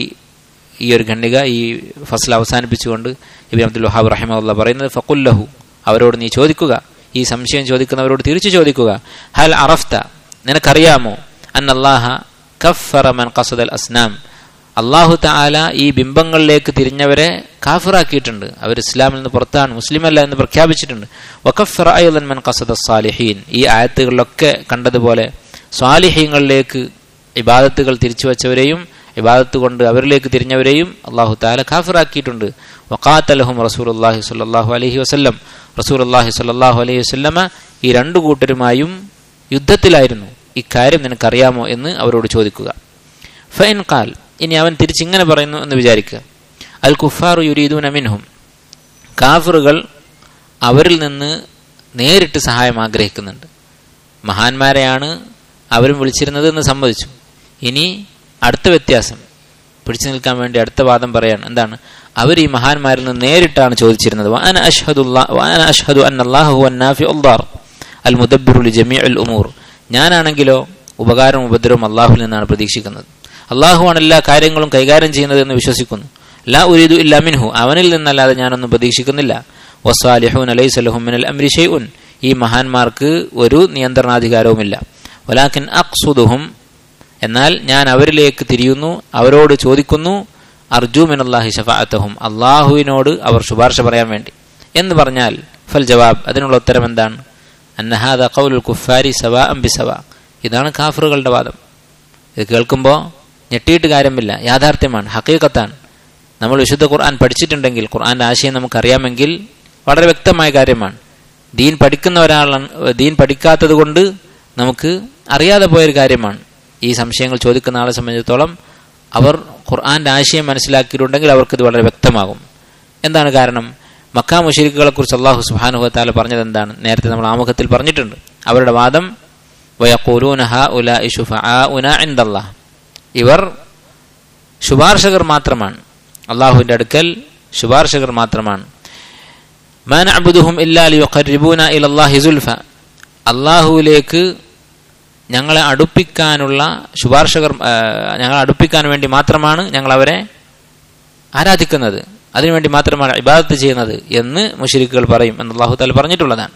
ഈ ഒരു ഖണ്ഡിക ഈ ഫസൽ അവസാനിപ്പിച്ചുകൊണ്ട് ഇബി അബ്ദുൽ വഹാബ് റഹിമുള്ള പറയുന്നത് ഫക്കുല്ലഹു അവരോട് നീ ചോദിക്കുക ഈ സംശയം ചോദിക്കുന്നവരോട് തിരിച്ചു ചോദിക്കുക ഹൽ അറഫ്ത നിനക്കറിയാമോ അന്നല്ലാഹ കഫറ മൻ ഖസദൽ അസ്നാം അള്ളാഹു താല ഈ ബിംബങ്ങളിലേക്ക് തിരിഞ്ഞവരെ കാഫിറാക്കിയിട്ടുണ്ട് അവർ ഇസ്ലാമിൽ നിന്ന് പുറത്താണ് മുസ്ലിമല്ല എന്ന് പ്രഖ്യാപിച്ചിട്ടുണ്ട് വഖഫറ അയ്യൻ മൻ ഖസദ സാലിഹീൻ ഈ ആയത്തുകളിലൊക്കെ കണ്ടതുപോലെ സ്വാലിഹീങ്ങളിലേക്ക് ഇബാദത്തുകൾ തിരിച്ചു വച്ചവരെയും ഇബാദത്ത് കൊണ്ട് അവരിലേക്ക് തിരിഞ്ഞവരെയും അള്ളാഹു താല കാഫിറാക്കിയിട്ടുണ്ട് വക്കാത്തലഹും റസൂലുല്ലാഹി സ്വല്ലല്ലാഹു അലൈഹി വസല്ലം റസൂലുല്ലാഹി സ്വല്ലല്ലാഹു അലൈഹി വസല്ലമ ഈ രണ്ടു കൂട്ടരുമായും യുദ്ധത്തിലായിരുന്നു ഇക്കാര്യം നിനക്കറിയാമോ എന്ന് അവരോട് ചോദിക്കുക ഫൈൻ കാൽ ഇനി അവൻ തിരിച്ചിങ്ങനെ പറയുന്നു എന്ന് വിചാരിക്കുക അൽ കുഫാറു യുരീദൂന മിൻഹും കാഫറുകൾ അവരിൽ നിന്ന് നേരിട്ട് സഹായം ആഗ്രഹിക്കുന്നുണ്ട് മഹാന്മാരെയാണ് അവരും വിളിച്ചിരുന്നത് എന്ന് സമ്മതിച്ചു ഇനി അടുത്ത വ്യത്യാസം പിടിച്ചു നിൽക്കാൻ വേണ്ടി അടുത്ത വാദം പറയാണ് എന്താണ് അവർ ഈ മഹാന്മാരിൽ നിന്ന് നേരിട്ടാണ് ചോദിച്ചിരുന്നത് വാന അഷ്ഹദുല്ലാ വാന അഷ്ഹദു അന്നല്ലാഹു അന്നാഫി ഉല്ലാർ അൽ മുദബ്ബിറുൽ ജമീ അൽ ഉമൂർ ഞാനാണെങ്കിലോ ഉപകാരം ഉപദ്രവം അള്ളാഹുൽ നിന്നാണ് പ്രതീക്ഷിക്കുന്നത് അള്ളാഹുവാണ് എല്ലാ കാര്യങ്ങളും കൈകാര്യം ചെയ്യുന്നത് എന്ന് വിശ്വസിക്കുന്നു ലാ ഉരീദു ഇല്ല മിൻഹു അവനിൽ നിന്നല്ലാതെ ഞാനൊന്നും പ്രതീക്ഷിക്കുന്നില്ല വസ്വാലിഹൂൻ അലൈസലഹും മിനൽ അംരി ഷൈഉൻ ഈ മഹാന്മാർക്ക് ഒരു നിയന്ത്രണാധികാരവുമില്ല വലാക്കിൻ അക്സുദുഹും എന്നാൽ ഞാൻ അവരിലേക്ക് തിരിയുന്നു അവരോട് ചോദിക്കുന്നു അർജു മിനല്ലാഹി ഷഫാഅത്തഹും അള്ളാഹുവിനോട് അവർ ശുപാർശ പറയാൻ വേണ്ടി എന്ന് പറഞ്ഞാൽ ഫൽ ജവാബ് അതിനുള്ള ഉത്തരം എന്താണ് അന്നഹാദ ഖൗലുൽ കുഫാരി സവാ അംബി സവാ ഇതാണ് കാഫറുകളുടെ വാദം ഇത് കേൾക്കുമ്പോൾ ഞെട്ടിയിട്ട് കാര്യമില്ല യാഥാർത്ഥ്യമാണ് ഹക്കീക്കത്താണ് നമ്മൾ വിശുദ്ധ ഖുർആൻ പഠിച്ചിട്ടുണ്ടെങ്കിൽ ഖുർആന്റെ ആശയം നമുക്കറിയാമെങ്കിൽ വളരെ വ്യക്തമായ കാര്യമാണ് ദീൻ പഠിക്കുന്ന ഒരാളാണ് ദീൻ പഠിക്കാത്തത് കൊണ്ട് നമുക്ക് അറിയാതെ പോയൊരു കാര്യമാണ് ഈ സംശയങ്ങൾ ചോദിക്കുന്ന ആളെ സംബന്ധിച്ചിടത്തോളം അവർ ഖുർആന്റെ ആശയം മനസ്സിലാക്കിയിട്ടുണ്ടെങ്കിൽ അവർക്കിത് വളരെ വ്യക്തമാകും എന്താണ് കാരണം മക്ക മുഷരിക്കുകളെ കുറിച്ച് അള്ളാഹു സുബാനുഹത്താല പറഞ്ഞത് എന്താണ് നേരത്തെ നമ്മൾ ആമുഖത്തിൽ പറഞ്ഞിട്ടുണ്ട് അവരുടെ വാദം ഇവർ ശുപാർശകർ മാത്രമാണ് അള്ളാഹുവിന്റെ അടുക്കൽ ശുപാർശകർ മാത്രമാണ് അള്ളാഹുവിലേക്ക് ഞങ്ങളെ അടുപ്പിക്കാനുള്ള ശുപാർശകർ ഞങ്ങളെ അടുപ്പിക്കാൻ വേണ്ടി മാത്രമാണ് ഞങ്ങൾ അവരെ ആരാധിക്കുന്നത് അതിനുവേണ്ടി മാത്രമാണ് ഇബാദത്ത് ചെയ്യുന്നത് എന്ന് മുഷരിക്കുകൾ പറയും എന്ന് അള്ളാഹു താല പറഞ്ഞിട്ടുള്ളതാണ്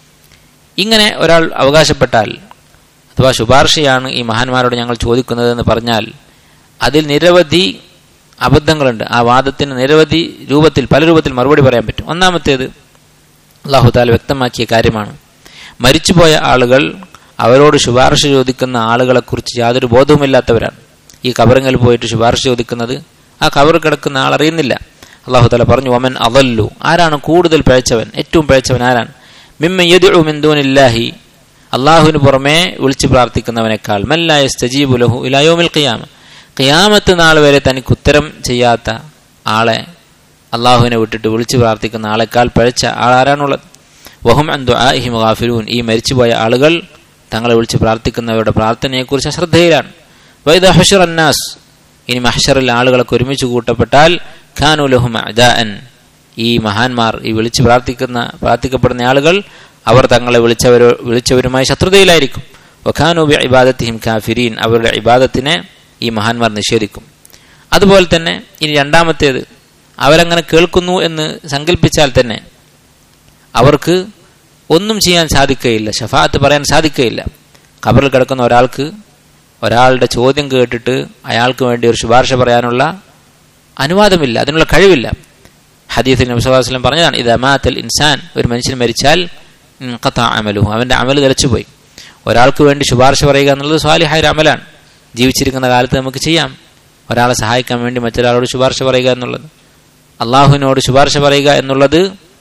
ഇങ്ങനെ ഒരാൾ അവകാശപ്പെട്ടാൽ അഥവാ ശുപാർശയാണ് ഈ മഹാന്മാരോട് ഞങ്ങൾ ചോദിക്കുന്നത് എന്ന് പറഞ്ഞാൽ അതിൽ നിരവധി അബദ്ധങ്ങളുണ്ട് ആ വാദത്തിന് നിരവധി രൂപത്തിൽ പല രൂപത്തിൽ മറുപടി പറയാൻ പറ്റും ഒന്നാമത്തേത് അള്ളാഹു താല വ്യക്തമാക്കിയ കാര്യമാണ് മരിച്ചുപോയ ആളുകൾ അവരോട് ശുപാർശ ചോദിക്കുന്ന ആളുകളെക്കുറിച്ച് യാതൊരു ബോധവുമില്ലാത്തവരാണ് ഈ കബറിങ്ങിൽ പോയിട്ട് ശുപാർശ ചോദിക്കുന്നത് ആ കബർ കിടക്കുന്ന ആൾ അറിയുന്നില്ല അള്ളാഹു താല പറഞ്ഞു ഒമൻ അവല്ലു ആരാണ് കൂടുതൽ പിഴച്ചവൻ ഏറ്റവും പിഴച്ചവൻ ആരാണ് മിമ്മ യദു മിന്ദൂനില്ലാഹി അള്ളാഹുവിന് പുറമേ വിളിച്ചു പ്രാർത്ഥിക്കുന്നവനേക്കാൾ മല്ലായ സ്തജീബുലഹു ഇലായോമിൽ ഖിയാമ ഖിയാമത്ത് നാൾ വരെ തനിക്ക് ഉത്തരം ചെയ്യാത്ത ആളെ അള്ളാഹുവിനെ വിട്ടിട്ട് വിളിച്ചു പ്രാർത്ഥിക്കുന്ന ആളെക്കാൾ പഴച്ച ആളാരാണുള്ളത് വഹും അന്തു ആഹി മുഹാഫിലൂൻ ഈ മരിച്ചുപോയ ആളുകൾ തങ്ങളെ വിളിച്ച് പ്രാർത്ഥിക്കുന്നവരുടെ പ്രാർത്ഥനയെക്കുറിച്ച് അശ്രദ്ധയിലാണ് വൈദ ഹഷർ അന്നാസ് ഇനി മഹഷറിൽ ആളുകളൊക്കെ ഒരുമിച്ച് കൂട്ടപ്പെട്ടാൽ ഖാനുലഹും അജാൻ ഈ മഹാന്മാർ ഈ വിളിച്ച് പ്രാർത്ഥിക്കുന്ന പ്രാർത്ഥിക്കപ്പെടുന്ന ആളുകൾ അവർ തങ്ങളെ വിളിച്ചവരോ വിളിച്ചവരുമായി ശത്രുതയിലായിരിക്കും വഖാനൂബി ഇബാദത്തിഹിം കാഫിരീൻ അവരുടെ ഇബാദത്തിനെ ഈ മഹാന്മാർ നിഷേധിക്കും അതുപോലെ തന്നെ ഇനി രണ്ടാമത്തേത് അവരങ്ങനെ കേൾക്കുന്നു എന്ന് സങ്കല്പിച്ചാൽ തന്നെ അവർക്ക് ഒന്നും ചെയ്യാൻ സാധിക്കുകയില്ല ഷഫാത്ത് പറയാൻ സാധിക്കുകയില്ല ഖബറിൽ കിടക്കുന്ന ഒരാൾക്ക് ഒരാളുടെ ചോദ്യം കേട്ടിട്ട് അയാൾക്ക് വേണ്ടി ഒരു ശുപാർശ പറയാനുള്ള അനുവാദമില്ല അതിനുള്ള കഴിവില്ല ഹദീസിൽ നബ്സുല്ലാസ്ലം പറഞ്ഞതാണ് ഇത് അമാത്തൽ ഇൻസാൻ ഒരു മനുഷ്യൻ മരിച്ചാൽ കഥ അമലു അവന്റെ അമൽ തെളിച്ചുപോയി ഒരാൾക്ക് വേണ്ടി ശുപാർശ പറയുക എന്നുള്ളത് സ്വാലിഹായ ഒരു അമലാണ് ജീവിച്ചിരിക്കുന്ന കാലത്ത് നമുക്ക് ചെയ്യാം ഒരാളെ സഹായിക്കാൻ വേണ്ടി മറ്റൊരാളോട് ശുപാർശ പറയുക എന്നുള്ളത് അള്ളാഹുവിനോട് ശുപാർശ പറയുക എന്നുള്ളത്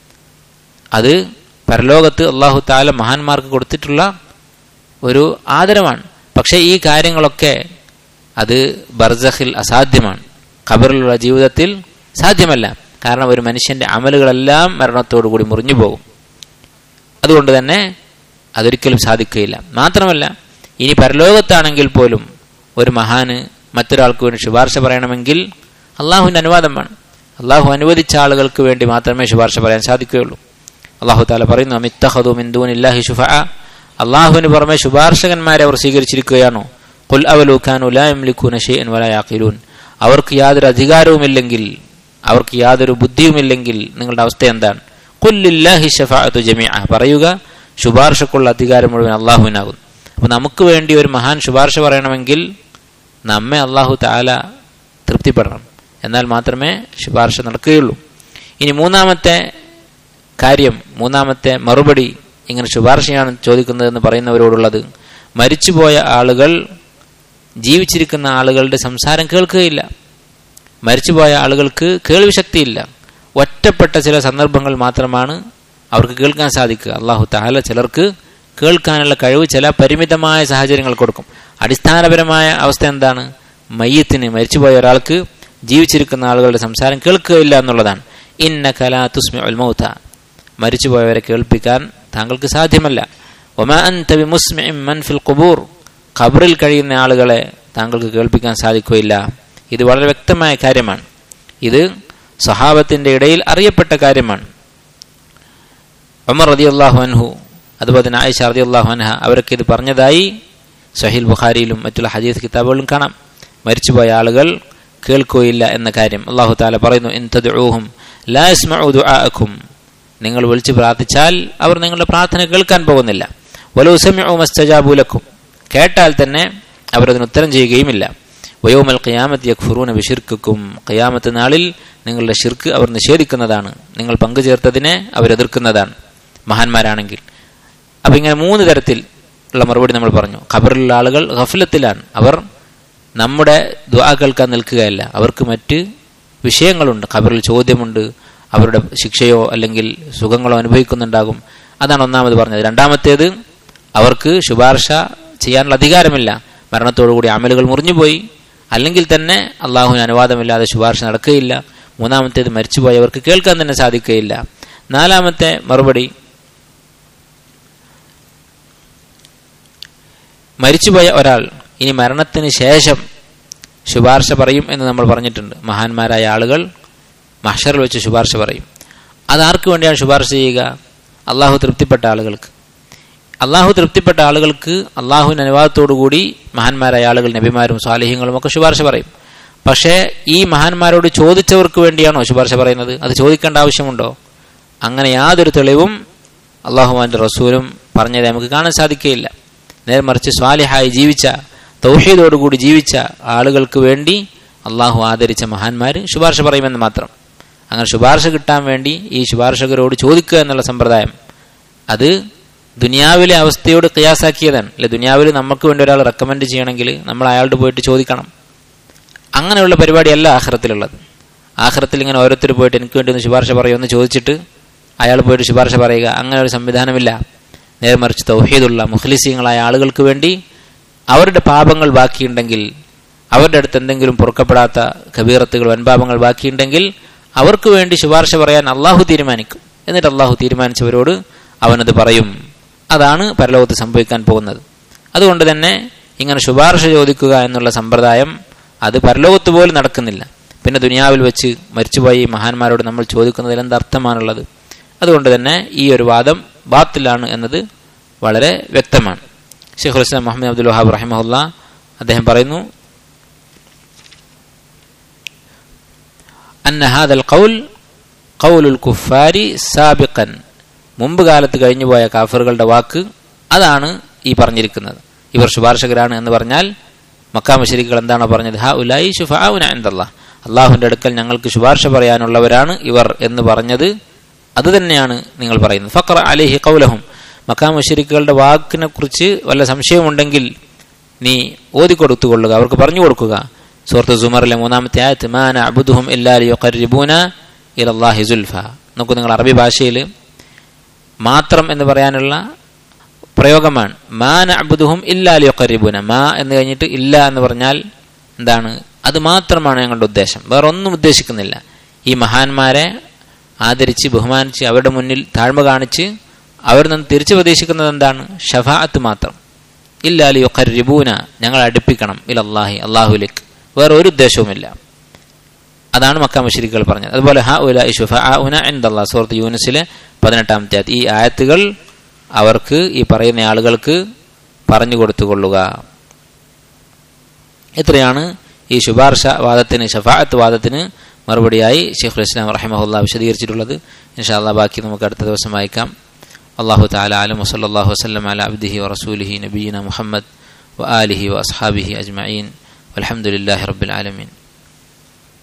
അത് പരലോകത്ത് അള്ളാഹു താല മഹാന്മാർക്ക് കൊടുത്തിട്ടുള്ള ഒരു ആദരവാണ് പക്ഷേ ഈ കാര്യങ്ങളൊക്കെ അത് ബർസഖിൽ അസാധ്യമാണ് ഖബറിലുള്ള ജീവിതത്തിൽ സാധ്യമല്ല കാരണം ഒരു മനുഷ്യന്റെ അമലുകളെല്ലാം മരണത്തോടു കൂടി മുറിഞ്ഞു പോകും അതുകൊണ്ട് തന്നെ അതൊരിക്കലും സാധിക്കുകയില്ല മാത്രമല്ല ഇനി പരലോകത്താണെങ്കിൽ പോലും ഒരു മഹാന് മറ്റൊരാൾക്ക് വേണ്ടി ശുപാർശ പറയണമെങ്കിൽ അള്ളാഹുവിൻ്റെ അനുവാദം വേണം അള്ളാഹു അനുവദിച്ച ആളുകൾക്ക് വേണ്ടി മാത്രമേ ശുപാർശ പറയാൻ സാധിക്കുകയുള്ളൂ അള്ളാഹു താല പറയുന്നു അമിത്തഹദു മിന്ദൂനില്ലാഹി ഷുഫ അള്ളാഹുവിന് പുറമെ ശുപാർശകന്മാരെ അവർ സ്വീകരിച്ചിരിക്കുകയാണോ കുൽ അവലൂഖാനു ലാംലിഖൂന ഷെയ്ൻ വലായാഖിലൂൻ അവർക്ക് യാതൊരു അധികാരവുമില്ലെങ്കിൽ അവർക്ക് യാതൊരു ബുദ്ധിയുമില്ലെങ്കിൽ നിങ്ങളുടെ അവസ്ഥ എന്താണ് കുല്ലില്ലാഹി ഷഫാഅത്തു ജമീഅ പറയുക ശുപാർശക്കുള്ള അധികാരം മുഴുവൻ അള്ളാഹുവിനാകുന്നു അപ്പോൾ നമുക്ക് വേണ്ടി ഒരു മഹാൻ ശുപാർശ പറയണമെങ്കിൽ നമ്മെ അള്ളാഹു താല തൃപ്തിപ്പെടണം എന്നാൽ മാത്രമേ ശുപാർശ നടക്കുകയുള്ളൂ ഇനി മൂന്നാമത്തെ കാര്യം മൂന്നാമത്തെ മറുപടി ഇങ്ങനെ ശുപാർശയാണ് ചോദിക്കുന്നതെന്ന് പറയുന്നവരോടുള്ളത് മരിച്ചുപോയ ആളുകൾ ജീവിച്ചിരിക്കുന്ന ആളുകളുടെ സംസാരം കേൾക്കുകയില്ല മരിച്ചുപോയ ആളുകൾക്ക് കേൾവി ശക്തിയില്ല ഒറ്റപ്പെട്ട ചില സന്ദർഭങ്ങൾ മാത്രമാണ് അവർക്ക് കേൾക്കാൻ സാധിക്കുക അള്ളാഹു താല ചിലർക്ക് കേൾക്കാനുള്ള കഴിവ് ചില പരിമിതമായ സാഹചര്യങ്ങൾ കൊടുക്കും അടിസ്ഥാനപരമായ അവസ്ഥ എന്താണ് മയ്യത്തിന് മരിച്ചുപോയ ഒരാൾക്ക് ജീവിച്ചിരിക്കുന്ന ആളുകളുടെ സംസാരം കേൾക്കുകയില്ല എന്നുള്ളതാണ് ഇന്ന കലാ തുസ്മി ഉൽമൗത്ത മരിച്ചുപോയവരെ കേൾപ്പിക്കാൻ താങ്കൾക്ക് സാധ്യമല്ല ഒമാ അൻതബി മുസ്മി മൻഫിൽ കുബൂർ ഖബറിൽ കഴിയുന്ന ആളുകളെ താങ്കൾക്ക് കേൾപ്പിക്കാൻ സാധിക്കുകയില്ല ഇത് വളരെ വ്യക്തമായ കാര്യമാണ് ഇത് സഹാബത്തിന്റെ ഇടയിൽ അറിയപ്പെട്ട കാര്യമാണ് ഉമർ റതി അള്ളാഹു അൻഹു അതുപോലെ തന്നെ ആയിഷ റതി അള്ളാഹു അൻഹ അവരൊക്കെ ഇത് പറഞ്ഞതായി സഹീൽ ബുഖാരിയിലും മറ്റുള്ള ഹദീസ് കിതാബുകളിലും കാണാം മരിച്ചുപോയ ആളുകൾ കേൾക്കുകയില്ല എന്ന കാര്യം അള്ളാഹു താല പറയുന്നു ഇൻ തദ്ഊഹും ലാ യസ്മഉ ദുആഅക്കും നിങ്ങൾ വിളിച്ച് പ്രാർത്ഥിച്ചാൽ അവർ നിങ്ങളുടെ പ്രാർത്ഥന കേൾക്കാൻ പോകുന്നില്ല വലൗ സമിഉ മസ്തജാബു ലക്കും കേട്ടാൽ തന്നെ അവർ അതിന് ഉത്തരം ചെയ്യുകയുമില്ല വയോമൽ ഖിയാമത്ത് യക്ഫുറൂന ബിഷിർക്കും ഖിയാമത്ത് നാളിൽ നിങ്ങളുടെ ഷിർക്ക് അവർ നിഷേധിക്കുന്നതാണ് നിങ്ങൾ പങ്കുചേർത്തതിനെ അവർ എതിർക്കുന്നതാണ് മഹാന്മാരാണെങ്കിൽ അപ്പം ഇങ്ങനെ മൂന്ന് തരത്തിൽ ഉള്ള മറുപടി നമ്മൾ പറഞ്ഞു ഖബറിലുള്ള ആളുകൾ ഗഫലത്തിലാണ് അവർ നമ്മുടെ ദ്വാ കേൾക്കാൻ നിൽക്കുകയല്ല അവർക്ക് മറ്റ് വിഷയങ്ങളുണ്ട് ഖബറിൽ ചോദ്യമുണ്ട് അവരുടെ ശിക്ഷയോ അല്ലെങ്കിൽ സുഖങ്ങളോ അനുഭവിക്കുന്നുണ്ടാകും അതാണ് ഒന്നാമത് പറഞ്ഞത് രണ്ടാമത്തേത് അവർക്ക് ശുപാർശ ചെയ്യാനുള്ള അധികാരമില്ല മരണത്തോടുകൂടി അമലുകൾ മുറിഞ്ഞുപോയി അല്ലെങ്കിൽ തന്നെ അള്ളാഹുവിന് അനുവാദമില്ലാതെ ശുപാർശ നടക്കുകയില്ല മൂന്നാമത്തേത് മരിച്ചുപോയവർക്ക് കേൾക്കാൻ തന്നെ സാധിക്കുകയില്ല നാലാമത്തെ മറുപടി മരിച്ചുപോയ ഒരാൾ ഇനി മരണത്തിന് ശേഷം ശുപാർശ പറയും എന്ന് നമ്മൾ പറഞ്ഞിട്ടുണ്ട് മഹാന്മാരായ ആളുകൾ മഹഷറിൽ വെച്ച് ശുപാർശ പറയും അതാർക്ക് വേണ്ടിയാണ് ശുപാർശ ചെയ്യുക അള്ളാഹു തൃപ്തിപ്പെട്ട ആളുകൾക്ക് അള്ളാഹു തൃപ്തിപ്പെട്ട ആളുകൾക്ക് അള്ളാഹുവിൻ്റെ അനുവാദത്തോടുകൂടി മഹാന്മാരായ ആളുകൾ നബിമാരും സ്വാലിഹ്യങ്ങളും ഒക്കെ ശുപാർശ പറയും പക്ഷേ ഈ മഹാന്മാരോട് ചോദിച്ചവർക്ക് വേണ്ടിയാണോ ശുപാർശ പറയുന്നത് അത് ചോദിക്കേണ്ട ആവശ്യമുണ്ടോ അങ്ങനെ യാതൊരു തെളിവും അള്ളാഹുമാൻ്റെ റസൂലും പറഞ്ഞത് നമുക്ക് കാണാൻ സാധിക്കുകയില്ല നേരെ മറിച്ച് സ്വാലിഹായി ജീവിച്ച തൗഹീദോടുകൂടി ജീവിച്ച ആളുകൾക്ക് വേണ്ടി അള്ളാഹു ആദരിച്ച മഹാന്മാർ ശുപാർശ പറയുമെന്ന് മാത്രം അങ്ങനെ ശുപാർശ കിട്ടാൻ വേണ്ടി ഈ ശുപാർശകരോട് ചോദിക്കുക എന്നുള്ള സമ്പ്രദായം അത് ദുനിയാവിലെ അവസ്ഥയോട് ക്രിയാസാക്കിയതാണ് അല്ലെ ദുനിയാവിൽ നമുക്ക് വേണ്ടി ഒരാൾ റെക്കമെൻഡ് ചെയ്യണമെങ്കിൽ നമ്മൾ അയാളോട് പോയിട്ട് ചോദിക്കണം അങ്ങനെയുള്ള പരിപാടിയല്ല ആഹ്റത്തിലുള്ളത് ആഹ്റത്തിൽ ഇങ്ങനെ ഓരോരുത്തർ പോയിട്ട് എനിക്ക് വേണ്ടി ഒന്ന് ശുപാർശ പറയുമെന്ന് ചോദിച്ചിട്ട് അയാൾ പോയിട്ട് ശുപാർശ പറയുക അങ്ങനെ ഒരു സംവിധാനമില്ല നേരെ മറിച്ച് തൗഹീദുള്ള മുഖ്ലിസീങ്ങളായ ആളുകൾക്ക് വേണ്ടി അവരുടെ പാപങ്ങൾ ബാക്കിയുണ്ടെങ്കിൽ അവരുടെ അടുത്ത് എന്തെങ്കിലും പൊറുക്കപ്പെടാത്ത കബീറത്തുകൾ വൻപാപങ്ങൾ ബാക്കിയുണ്ടെങ്കിൽ അവർക്ക് വേണ്ടി ശുപാർശ പറയാൻ അള്ളാഹു തീരുമാനിക്കും എന്നിട്ട് അള്ളാഹു തീരുമാനിച്ചവരോട് അവനത് പറയും അതാണ് പരലോകത്ത് സംഭവിക്കാൻ പോകുന്നത് അതുകൊണ്ട് തന്നെ ഇങ്ങനെ ശുപാർശ ചോദിക്കുക എന്നുള്ള സമ്പ്രദായം അത് പരലോകത്ത് പോലും നടക്കുന്നില്ല പിന്നെ ദുനിയാവിൽ വെച്ച് മരിച്ചുപോയ ഈ മഹാന്മാരോട് നമ്മൾ ചോദിക്കുന്നതിൽ എന്തർത്ഥമാണുള്ളത് അതുകൊണ്ട് തന്നെ ഈ ഒരു വാദം ബാത്തിലാണ് എന്നത് വളരെ വ്യക്തമാണ് ഷെയ്ഖുൽ ഇസ്ലാം മുഹമ്മദ് അബ്ദുൽ വഹാബ് റഹിമഹുല്ല അദ്ദേഹം പറയുന്നു അന്ന ഹാദൽ ഖൗൽ ഖൗലുൽ കുഫാരി സാബിഖൻ മുമ്പ് കാലത്ത് കഴിഞ്ഞുപോയ കാഫറുകളുടെ വാക്ക് അതാണ് ഈ പറഞ്ഞിരിക്കുന്നത് ഇവർ ശുപാർശകരാണ് എന്ന് പറഞ്ഞാൽ മക്കാ മുശരികൾ എന്താണോ പറഞ്ഞത് ഹ ഉലായി ഷുഫാവുന എന്തല്ല അള്ളാഹുവിൻ്റെ അടുക്കൽ ഞങ്ങൾക്ക് ശുപാർശ പറയാനുള്ളവരാണ് ഇവർ എന്ന് പറഞ്ഞത് അത് തന്നെയാണ് നിങ്ങൾ പറയുന്നത് ഫക്ര അലിഹി കൗലഹും മക്കാ മുശരിക്കുകളുടെ വാക്കിനെ കുറിച്ച് വല്ല സംശയമുണ്ടെങ്കിൽ നീ ഓതിക്കൊടുത്തുകൊള്ളുക അവർക്ക് പറഞ്ഞു കൊടുക്കുക സുഹൃത്ത് സുമറിലെ മൂന്നാമത്തെ ആയത്ത് മാന അബുദുഹും ഇല്ലാലിബൂന ഇലല്ലാഹി സുൽഫ നോക്കൂ നിങ്ങൾ അറബി ഭാഷയിൽ മാത്രം എന്ന് പറയാനുള്ള പ്രയോഗമാണ് മാന അബുദുഹും ഇല്ലാലി ഒക്കറിബൂന മാ എന്ന് കഴിഞ്ഞിട്ട് ഇല്ല എന്ന് പറഞ്ഞാൽ എന്താണ് അത് മാത്രമാണ് ഞങ്ങളുടെ ഉദ്ദേശം വേറെ ഒന്നും ഉദ്ദേശിക്കുന്നില്ല ഈ മഹാന്മാരെ ആദരിച്ച് ബഹുമാനിച്ച് അവരുടെ മുന്നിൽ താഴ്മ കാണിച്ച് അവർ നിന്ന് തിരിച്ചു പ്രതീക്ഷിക്കുന്നത് എന്താണ് ഷഫാഅത്ത് മാത്രം ഇല്ലാലി ഒക്കറിബൂന ഞങ്ങൾ അടുപ്പിക്കണം ഇൽ അള്ളാഹി അള്ളാഹുലേക്ക് വേറെ ഒരു ഉദ്ദേശവുമില്ല അതാണ് മക്ക മുഷരിക്കുകൾ പറഞ്ഞത് അതുപോലെ ഹ ഉല ഇഷുഫ ഉന എന്തല്ലാ സുഹൃത്ത് യൂനിസിലെ പതിനെട്ടാമത്തെ ഈ ആയത്തുകൾ അവർക്ക് ഈ പറയുന്ന ആളുകൾക്ക് പറഞ്ഞു കൊടുത്തുകൊള്ളുക ഇത്രയാണ് ഈ ശുപാർശ വാദത്തിന് ഷഫാഅത്ത് വാദത്തിന് മറുപടിയായി ഷെയ്ഖുൽ ഇസ്ലാം റഹിമഹുല്ല വിശദീകരിച്ചിട്ടുള്ളത് ഇൻഷാല്ലാ ബാക്കി നമുക്ക് അടുത്ത ദിവസം വായിക്കാം അള്ളാഹു താല ആലം വസല്ലാഹു വസ്ലം അല അബ്ദിഹി വറസൂലിഹി നബീന മുഹമ്മദ് വ ആലിഹി വ അസ്ഹാബിഹി അജ്മഈൻ والحمد لله رب العالمين